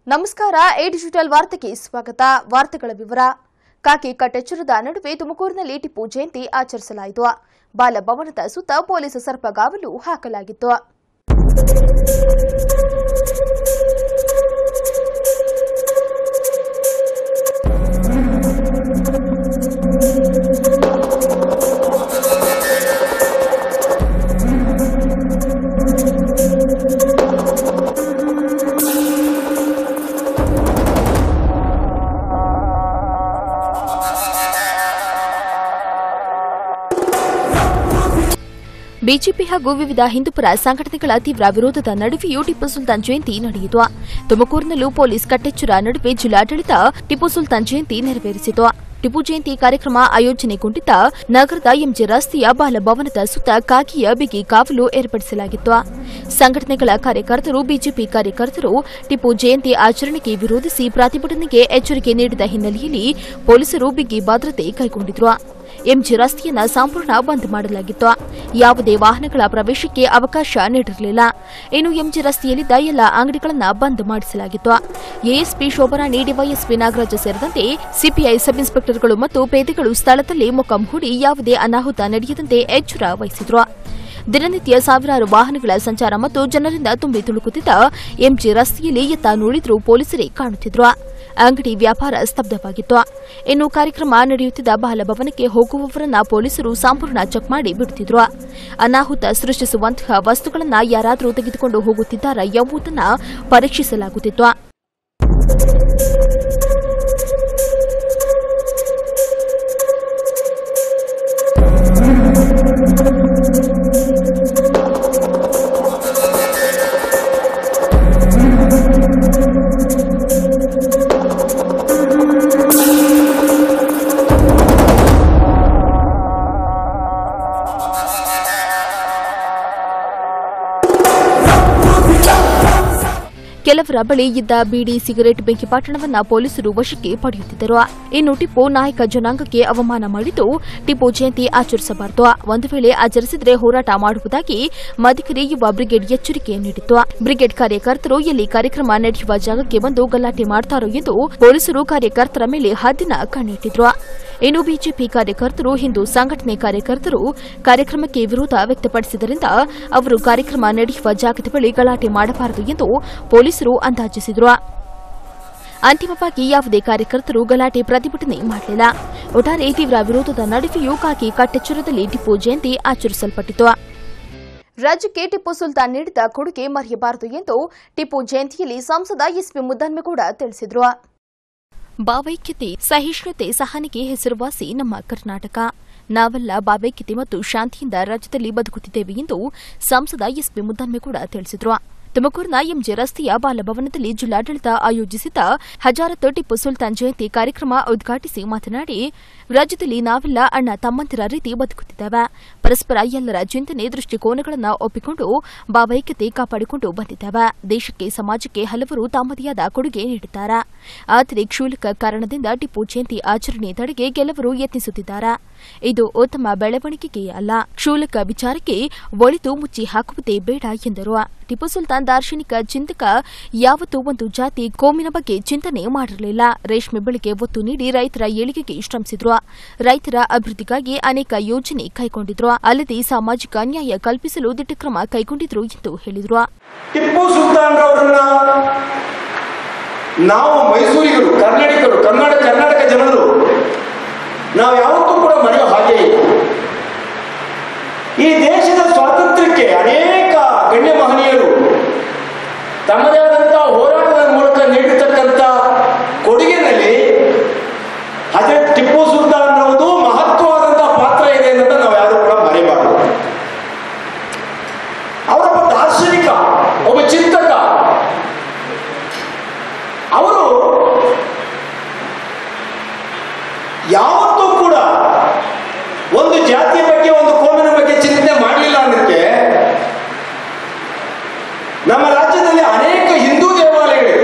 ನಮಸ್ಕಾರ A digital ವಾರ್ತೆಗೆ ಸ್ವಾಗತ ವಾರ್ತೆಗಳ ವಿವರ ಕಾಕಿ ಕಟ್ಟೆಚ್ಚರದ ನಡುವೆ ತುಮಕೂರಿನಲ್ಲಿ ಟಿಪ್ಪು ಜಯಂತಿ ಆಚರಿಸಲಾಯಿತು ಬಾಲಭವನದ ಸುತ್ತ ಪೊಲೀಸ್ ಸರ್ಪಗಾವಲು ಹಾಕಲಾಗಿತ್ತು ಬಿಜೆಪಿ ಹಾಗೂ ವಿವಿಧ ಹಿಂದೂಪರ ಸಂಘಟನೆಗಳ ತೀವ್ರ ವಿರೋಧದ ನಡುವೆಯೂ ಟಿಪ್ಪು ಸುಲ್ತಾನ್ ಜಯಂತಿ ನಡೆಯಿತು ತುಮಕೂರಿನಲ್ಲೂ ಪೊಲೀಸ್ ಕಟ್ಟೆಚ್ಚರ ನಡುವೆ ಜಿಲ್ಲಾಡಳಿತ ಟಿಪ್ಪು ಸುಲ್ತಾನ್ ಜಯಂತಿ ನೆರವೇರಿಸಿತು ಟಿಪ್ಪು ಜಯಂತಿ ಕಾರ್ಯಕ್ರಮ ಆಯೋಜನೆಗೊಂಡಿದ್ದ ನಗರದ ಎಂಜಿ ರಸ್ತೆಯ ಬಾಲಭವನದ ಸುತ್ತ ಕಾಕಿಯ ಬಿಗಿ ಕಾವಲು ಏರ್ಪಡಿಸಲಾಗಿತ್ತು ಸಂಘಟನೆಗಳ ಕಾರ್ಯಕರ್ತರು ಬಿಜೆಪಿ ಕಾರ್ಯಕರ್ತರು ಟಿಪ್ಪು ಜಯಂತಿ ಆಚರಣೆಗೆ ವಿರೋಧಿಸಿ ಪ್ರತಿಭಟನೆಗೆ ಎಚ್ಚರಿಕೆ ನೀಡಿದ ಹಿನ್ನೆಲೆಯಲ್ಲಿ ಪೊಲೀಸರು ಬಿಗಿ ಭದ್ರತೆ ಕೈಗೊಂಡಿದ್ರು ಎಂಜಿ ರಸ್ತೆಯನ್ನ ಸಂಪೂರ್ಣ ಬಂದ್ ಮಾಡಲಾಗಿತ್ತು ಯಾವುದೇ ವಾಹನಗಳ ಪ್ರವೇಶಕ್ಕೆ ಅವಕಾಶ ನೀಡಿರಲಿಲ್ಲ ಇನ್ನು ಎಂಜಿ ರಸ್ತೆಯಲ್ಲಿದ್ದ ಎಲ್ಲ ಅಂಗಡಿಗಳನ್ನು ಬಂದ್ ಮಾಡಿಸಲಾಗಿತ್ತು ಎಎಸ್ಪಿ ಶೋಭರಾಣಿ ಡಿವೈಎಸ್ಪಿ ನಾಗರಾಜ ಸೇರಿದಂತೆ ಸಿಪಿಐ ಸಬ್ ಇನ್ಸ್ಪೆಕ್ಟರ್ಗಳು ಮತ್ತು ಪೇದೆಗಳು ಸ್ಥಳದಲ್ಲಿ ಮೊಕಂ ಹೂಡಿ ಯಾವುದೇ ಅನಾಹುತ ನಡೆಯದಂತೆ ಎಚ್ಚರ ವಹಿಸಿದ್ರು ದಿನನಿತ್ಯ ಸಾವಿರಾರು ವಾಹನಗಳ ಸಂಚಾರ ಮತ್ತು ಜನರಿಂದ ತುಂಬಿ ತುಳುಕುತ್ತಿದ್ದ ಎಂಜಿ ರಸ್ತೆಯಲ್ಲಿ ಎತ್ತ ನೋಡಿದ್ರೂ ಪೊಲೀಸರೇ ಕಾಣುತ್ತಿದ್ರು ಅಂಗಡಿ ವ್ಯಾಪಾರ ಸ್ತಬ್ಧವಾಗಿತ್ತು ಇನ್ನು ಕಾರ್ಯಕ್ರಮ ನಡೆಯುತ್ತಿದ್ದ ಬಾಲಭವನಕ್ಕೆ ಹೋಗುವವರನ್ನ ಪೊಲೀಸರು ಸಂಪೂರ್ಣ ಚೆಕ್ ಮಾಡಿ ಬಿಡುತ್ತಿದ್ರು ಅನಾಹುತ ಸೃಷ್ಟಿಸುವಂತಹ ವಸ್ತುಗಳನ್ನ ಯಾರಾದರೂ ತೆಗೆದುಕೊಂಡು ಹೋಗುತ್ತಿದ್ದಾರಾ ಎಂಬುದನ್ನು ಪರೀಕ್ಷಿಸಲಾಗುತ್ತಿತ್ತು ಕೆಲವರ ಬಳಿ ಇದ್ದ ಬೀಡಿ ಸಿಗರೆಟ್ ಬೆಂಕಿಪಾಟಣವನ್ನ ಪೊಲೀಸರು ವಶಕ್ಕೆ ಪಡೆಯುತ್ತಿದ್ದರು ಇನ್ನು ಟಿಪ್ಪು ನಾಯಕ ಜನಾಂಗಕ್ಕೆ ಅವಮಾನ ಮಾಡಿದ್ದು ಟಿಪ್ಪು ಜಯಂತಿ ಆಚರಿಸಬಾರದು ಒಂದು ವೇಳೆ ಆಚರಿಸಿದ್ರೆ ಹೋರಾಟ ಮಾಡುವುದಾಗಿ ಮದಿಕರಿ ಯುವ ಬ್ರಿಗೇಡ್ ಎಚ್ಚರಿಕೆ ನೀಡಿತ್ತು ಬ್ರಿಗೇಡ್ ಕಾರ್ಯಕರ್ತರು ಎಲ್ಲಿ ಕಾರ್ಯಕ್ರಮ ನಡೆಯುವ ಜಾಗಕ್ಕೆ ಬಂದು ಗಲಾಟೆ ಮಾಡ್ತಾರೋ ಎಂದು ಪೊಲೀಸರು ಕಾರ್ಯಕರ್ತರ ಮೇಲೆ ಹದ್ದಿನ ಕಣ್ಣಿಟ್ಟಿದ್ರು ಇನ್ನು ಬಿಜೆಪಿ ಕಾರ್ಯಕರ್ತರು ಹಿಂದೂ ಸಂಘಟನೆ ಕಾರ್ಯಕರ್ತರು ಕಾರ್ಯಕ್ರಮಕ್ಕೆ ವಿರೋಧ ವ್ಯಕ್ತಪಡಿಸಿದ್ದರಿಂದ ಅವರು ಕಾರ್ಯಕ್ರಮ ನಡೆಯುವ ಜಾಗದ ಬಳಿ ಗಲಾಟೆ ಮಾಡಬಾರದು ಎಂದು ಪೊಲೀಸರು ಅಂದಾಜಿಸಿದರು ಅಂತಿಮವಾಗಿ ಯಾವುದೇ ಕಾರ್ಯಕರ್ತರು ಗಲಾಟೆ ಪ್ರತಿಭಟನೆ ಮಾಡಲಿಲ್ಲ ಒಟ್ಟಾರೆ ತೀವ್ರ ವಿರೋಧದ ನಡುವೆಯೂ ಕಾಕಿ ಕಟ್ಟೆಚ್ಚರದಲ್ಲಿ ಟಿಪ್ಪು ಜಯಂತಿ ಆಚರಿಸಲ್ಪಟ್ಟಿತು ರಾಜ್ಯಕ್ಕೆ ಟಿಪ್ಪು ಸುಲ್ತಾನ್ ನೀಡಿದ ಕೊಡುಗೆ ಮರೆಯಬಾರದು ಎಂದು ಟಿಪ್ಪು ಜಯಂತಿಯಲ್ಲಿ ಸಂಸದ ಎಸ್ಪಿ ಮುದ್ದನ್ಮೇಗೌಡ ತಿಳಿಸಿದರು ಭಾವೈಕ್ಯತೆ ಸಹಿಷ್ಣುತೆ ಸಹನೆಗೆ ಹೆಸರುವಾಸಿ ನಮ್ಮ ಕರ್ನಾಟಕ ನಾವೆಲ್ಲ ಭಾವೈಕ್ಯತೆ ಮತ್ತು ಶಾಂತಿಯಿಂದ ರಾಜ್ಯದಲ್ಲಿ ಬದುಕುತ್ತಿದ್ದೇವೆ ಎಂದು ಸಂಸದ ಎಸ್ಪಿ ಮುದ್ದನ್ಮೇಗೌಡ ತಿಳಿಸಿದರು ತುಮಕೂರಿನ ಎಂಜೆ ರಸ್ತೆಯ ಬಾಲಭವನದಲ್ಲಿ ಜಿಲ್ಲಾಡಳಿತ ಆಯೋಜಿಸಿದ್ದ ಹಜಾರತ್ ಟಿಪ್ಪು ಸುಲ್ತಾನ್ ಜಯಂತಿ ಕಾರ್ಯಕ್ರಮ ಉದ್ಘಾಟಿಸಿ ಮಾತನಾಡಿ ರಾಜ್ಯದಲ್ಲಿ ನಾವೆಲ್ಲ ಅಣ್ಣ ತಮ್ಮಂದಿರ ರೀತಿ ಬದುಕುತ್ತಿದ್ದೇವೆ ಪರಸ್ಪರ ಎಲ್ಲರ ಚಿಂತನೆ ದೃಷ್ಟಿಕೋನಗಳನ್ನು ಒಪ್ಪಿಕೊಂಡು ಭಾವೈಕ್ಯತೆ ಕಾಪಾಡಿಕೊಂಡು ಬಂದಿದ್ದೇವೆ ದೇಶಕ್ಕೆ ಸಮಾಜಕ್ಕೆ ಹಲವರು ತಮ್ಮದೇ ಆದ ಕೊಡುಗೆ ನೀಡಿದ್ದಾರೆ ಆದರೆ ಕ್ಷೂಲಕ ಕಾರಣದಿಂದ ಟಿಪ್ಪು ಜಯಂತಿ ಆಚರಣೆ ತಡೆಗೆ ಕೆಲವರು ಯತ್ನಿಸುತ್ತಿದ್ದಾರೆ ಇದು ಉತ್ತಮ ಬೆಳವಣಿಗೆಗೆ ಅಲ್ಲ ಕ್ಷೂಲಕ ವಿಚಾರಕ್ಕೆ ಒಳಿತು ಮುಚ್ಚಿ ಹಾಕುವುದೇ ಬೇಡ ಎಂದರು ಟಿಪ್ಪು ಸುಲ್ತಾನ್ ದಾರ್ಶನಿಕ ಚಿಂತಕ ಯಾವತ್ತೂ ಒಂದು ಜಾತಿ ಕೋಮಿನ ಬಗ್ಗೆ ಚಿಂತನೆ ಮಾಡಿರಲಿಲ್ಲ ರೇಷ್ಮೆ ಬೆಳೆಗೆ ಒತ್ತು ನೀಡಿ ರೈತರ ಏಳಿಗೆಗೆ ಶ್ರಮಿಸಿದ್ರು ರೈತರ ಅಭಿವೃದ್ಧಿಗಾಗಿ ಅನೇಕ ಯೋಜನೆ ಕೈಗೊಂಡಿದ್ರು ಅಲ್ಲದೆ ಸಾಮಾಜಿಕ ನ್ಯಾಯ ಕಲ್ಪಿಸಲು ದಿಟ್ಟಕ್ರಮ ಕೈಗೊಂಡಿದ್ರು ಎಂದು ಹೇಳಿದ್ರು ಟಿಪ್ಪು ಸುಲ್ತಾನ್ ರವರನ್ನ ನಾವು ಮೈಸೂರಿಗರು ಕನ್ನಡಿಗರು ಕನ್ನಡ ಕರ್ನಾಟಕ ಜನರು ನಾವು ಯಾವತ್ತೂ ಕೂಡ ಮರೆಯೋ ಹಾಗೆ ಇಲ್ಲ ಈ ದೇಶದ ಸ್ವಾತಂತ್ರ್ಯಕ್ಕೆ ಅನೇಕ ಗಣ್ಯ ಮಹನೀಯರು ತಮ್ಮದೇ ಆದಂಥ ಹೋರಾಟದ ಮೂಲಕ ನೀಡಿರ್ತಕ್ಕಂಥ ಕೊಡುಗೆನಲ್ಲಿ ಹಜರತ್ ಟಿಪ್ಪು ಸುಲ್ತಾನ್ ರವರದು ಮಹತ್ವವಾದಂತಹ ಪಾತ್ರ ಇದೆ ಅಂತ ನಾವು ಯಾರು ಕೂಡ ಮರೆಯಬಾರದು ಅವರೊಬ್ಬ ದಾರ್ಶನಿಕ ಒಬ್ಬ ಚಿಂತಕ ಅವರು ಯಾವತ್ತೂ ಕೂಡ ಒಂದು ಜಾತಿಯ ಬಗ್ಗೆ ಒಂದು ಕೋಮಿನ ಬಗ್ಗೆ ಚಿಂತನೆ ಮಾಡಲಿಲ್ಲ ಅನ್ನಕ್ಕೆ ನಮ್ಮ ರಾಜ್ಯದಲ್ಲಿ ಅನೇಕ ಹಿಂದೂ ದೇವಾಲಯಗಳಿವೆ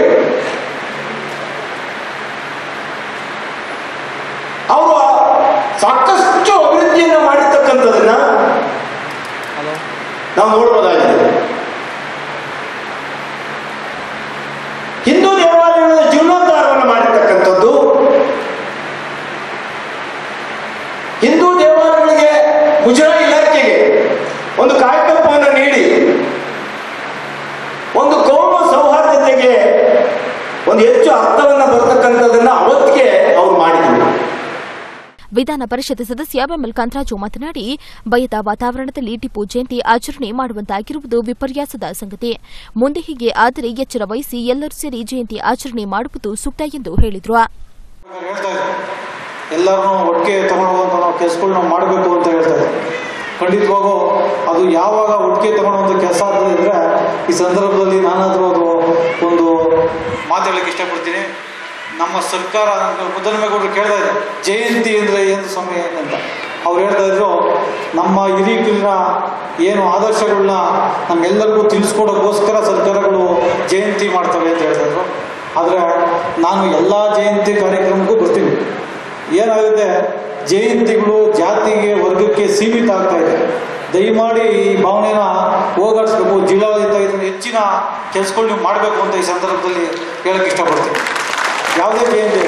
ಅವರು ಸಾಕಷ್ಟು ಅಭಿವೃದ್ಧಿಯನ್ನು ಮಾಡಿರ್ತಕ್ಕಂಥದನ್ನ ನಾವು ನೋಡ್ಬೋದಾಗಿದೆ ಹಿಂದೂ ದೇವಾಲಯ ವಿಧಾನ ಪರಿಷತ್ ಸದಸ್ಯ ಬೆಮ್ಮಲ್ ಕಾಂತರಾಜು ಮಾತನಾಡಿ ಭಯದ ವಾತಾವರಣದಲ್ಲಿ ಟಿಪ್ಪು ಜಯಂತಿ ಆಚರಣೆ ಮಾಡುವಂತಾಗಿರುವುದು ವಿಪರ್ಯಾಸದ ಸಂಗತಿ ಮುಂದೆ ಹೀಗೆ ಆದರೆ ಎಚ್ಚರ ವಹಿಸಿ ಎಲ್ಲರೂ ಸೇರಿ ಜಯಂತಿ ಆಚರಣೆ ಮಾಡುವುದು ಸೂಕ್ತ ಎಂದು ಹೇಳಿದರು ಹೇಳ್ತಾ ಇದ್ರು ಎಲ್ಲರನ್ನೂ ಒಟ್ಟಿಗೆ ತಗೊಳ್ಳುವಂಥ ನಾವು ಕೆಲಸಗಳನ್ನ ಮಾಡಬೇಕು ಅಂತ ಹೇಳ್ತಾ ಇದ್ರು ಖಂಡಿತವಾಗೂ ಅದು ಯಾವಾಗ ಒಟ್ಟಿಗೆ ತಗೊಳ್ಳುವಂಥ ಕೆಲಸ ಆಗ್ತದೆ ಅಂದರೆ ಈ ಸಂದರ್ಭದಲ್ಲಿ ನಾನಾದರೂ ಅದು ಒಂದು ಮಾತಾಡಲಿಕ್ಕೆ ಇಷ್ಟಪಡ್ತೀನಿ ನಮ್ಮ ಸರ್ಕಾರ ಮುದ್ದನಮೇಗೌಡರು ಕೇಳ್ತಾ ಇದ್ರು ಜಯಂತಿ ಅಂದರೆ ಏನು ಸ್ವಾಮಿ ಅಂತ ಅವ್ರು ಹೇಳ್ತಾ ಇದ್ರು ನಮ್ಮ ಹಿರಿಕರನ್ನ ಏನು ಆದರ್ಶಗಳನ್ನ ನಮ್ಮೆಲ್ಲರಿಗೂ ತಿಳಿಸ್ಕೊಡೋಕ್ಕೋಸ್ಕರ ಸರ್ಕಾರಗಳು ಜಯಂತಿ ಮಾಡ್ತವೆ ಅಂತ ಹೇಳ್ತಾ ಇದ್ರು ಆದರೆ ನಾನು ಎಲ್ಲ ಜಯಂತಿ ಕಾರ್ಯಕ್ರಮಕ್ಕೂ ಬರ್ತೀನಿ ಏನಾಗುತ್ತೆ ಜಯಂತಿಗಳು ಜಾತಿಗೆ ವರ್ಗಕ್ಕೆ ಸೀಮಿತ ಆಗ್ತಾ ಇದೆ ದಯಮಾಡಿ ಈ ಭಾವನೆನ ಹೋಗಾಡಿಸ್ಬೇಕು ಜಿಲ್ಲಾಡಳಿತ ಇದನ್ನು ಹೆಚ್ಚಿನ ಕೆಲಸಗಳು ನೀವು ಮಾಡಬೇಕು ಅಂತ ಈ ಸಂದರ್ಭದಲ್ಲಿ ಹೇಳಕ್ಕೆ ಇಷ್ಟಪಡ್ತೀನಿ ಯಾವುದೇ ಜಯಂತಿ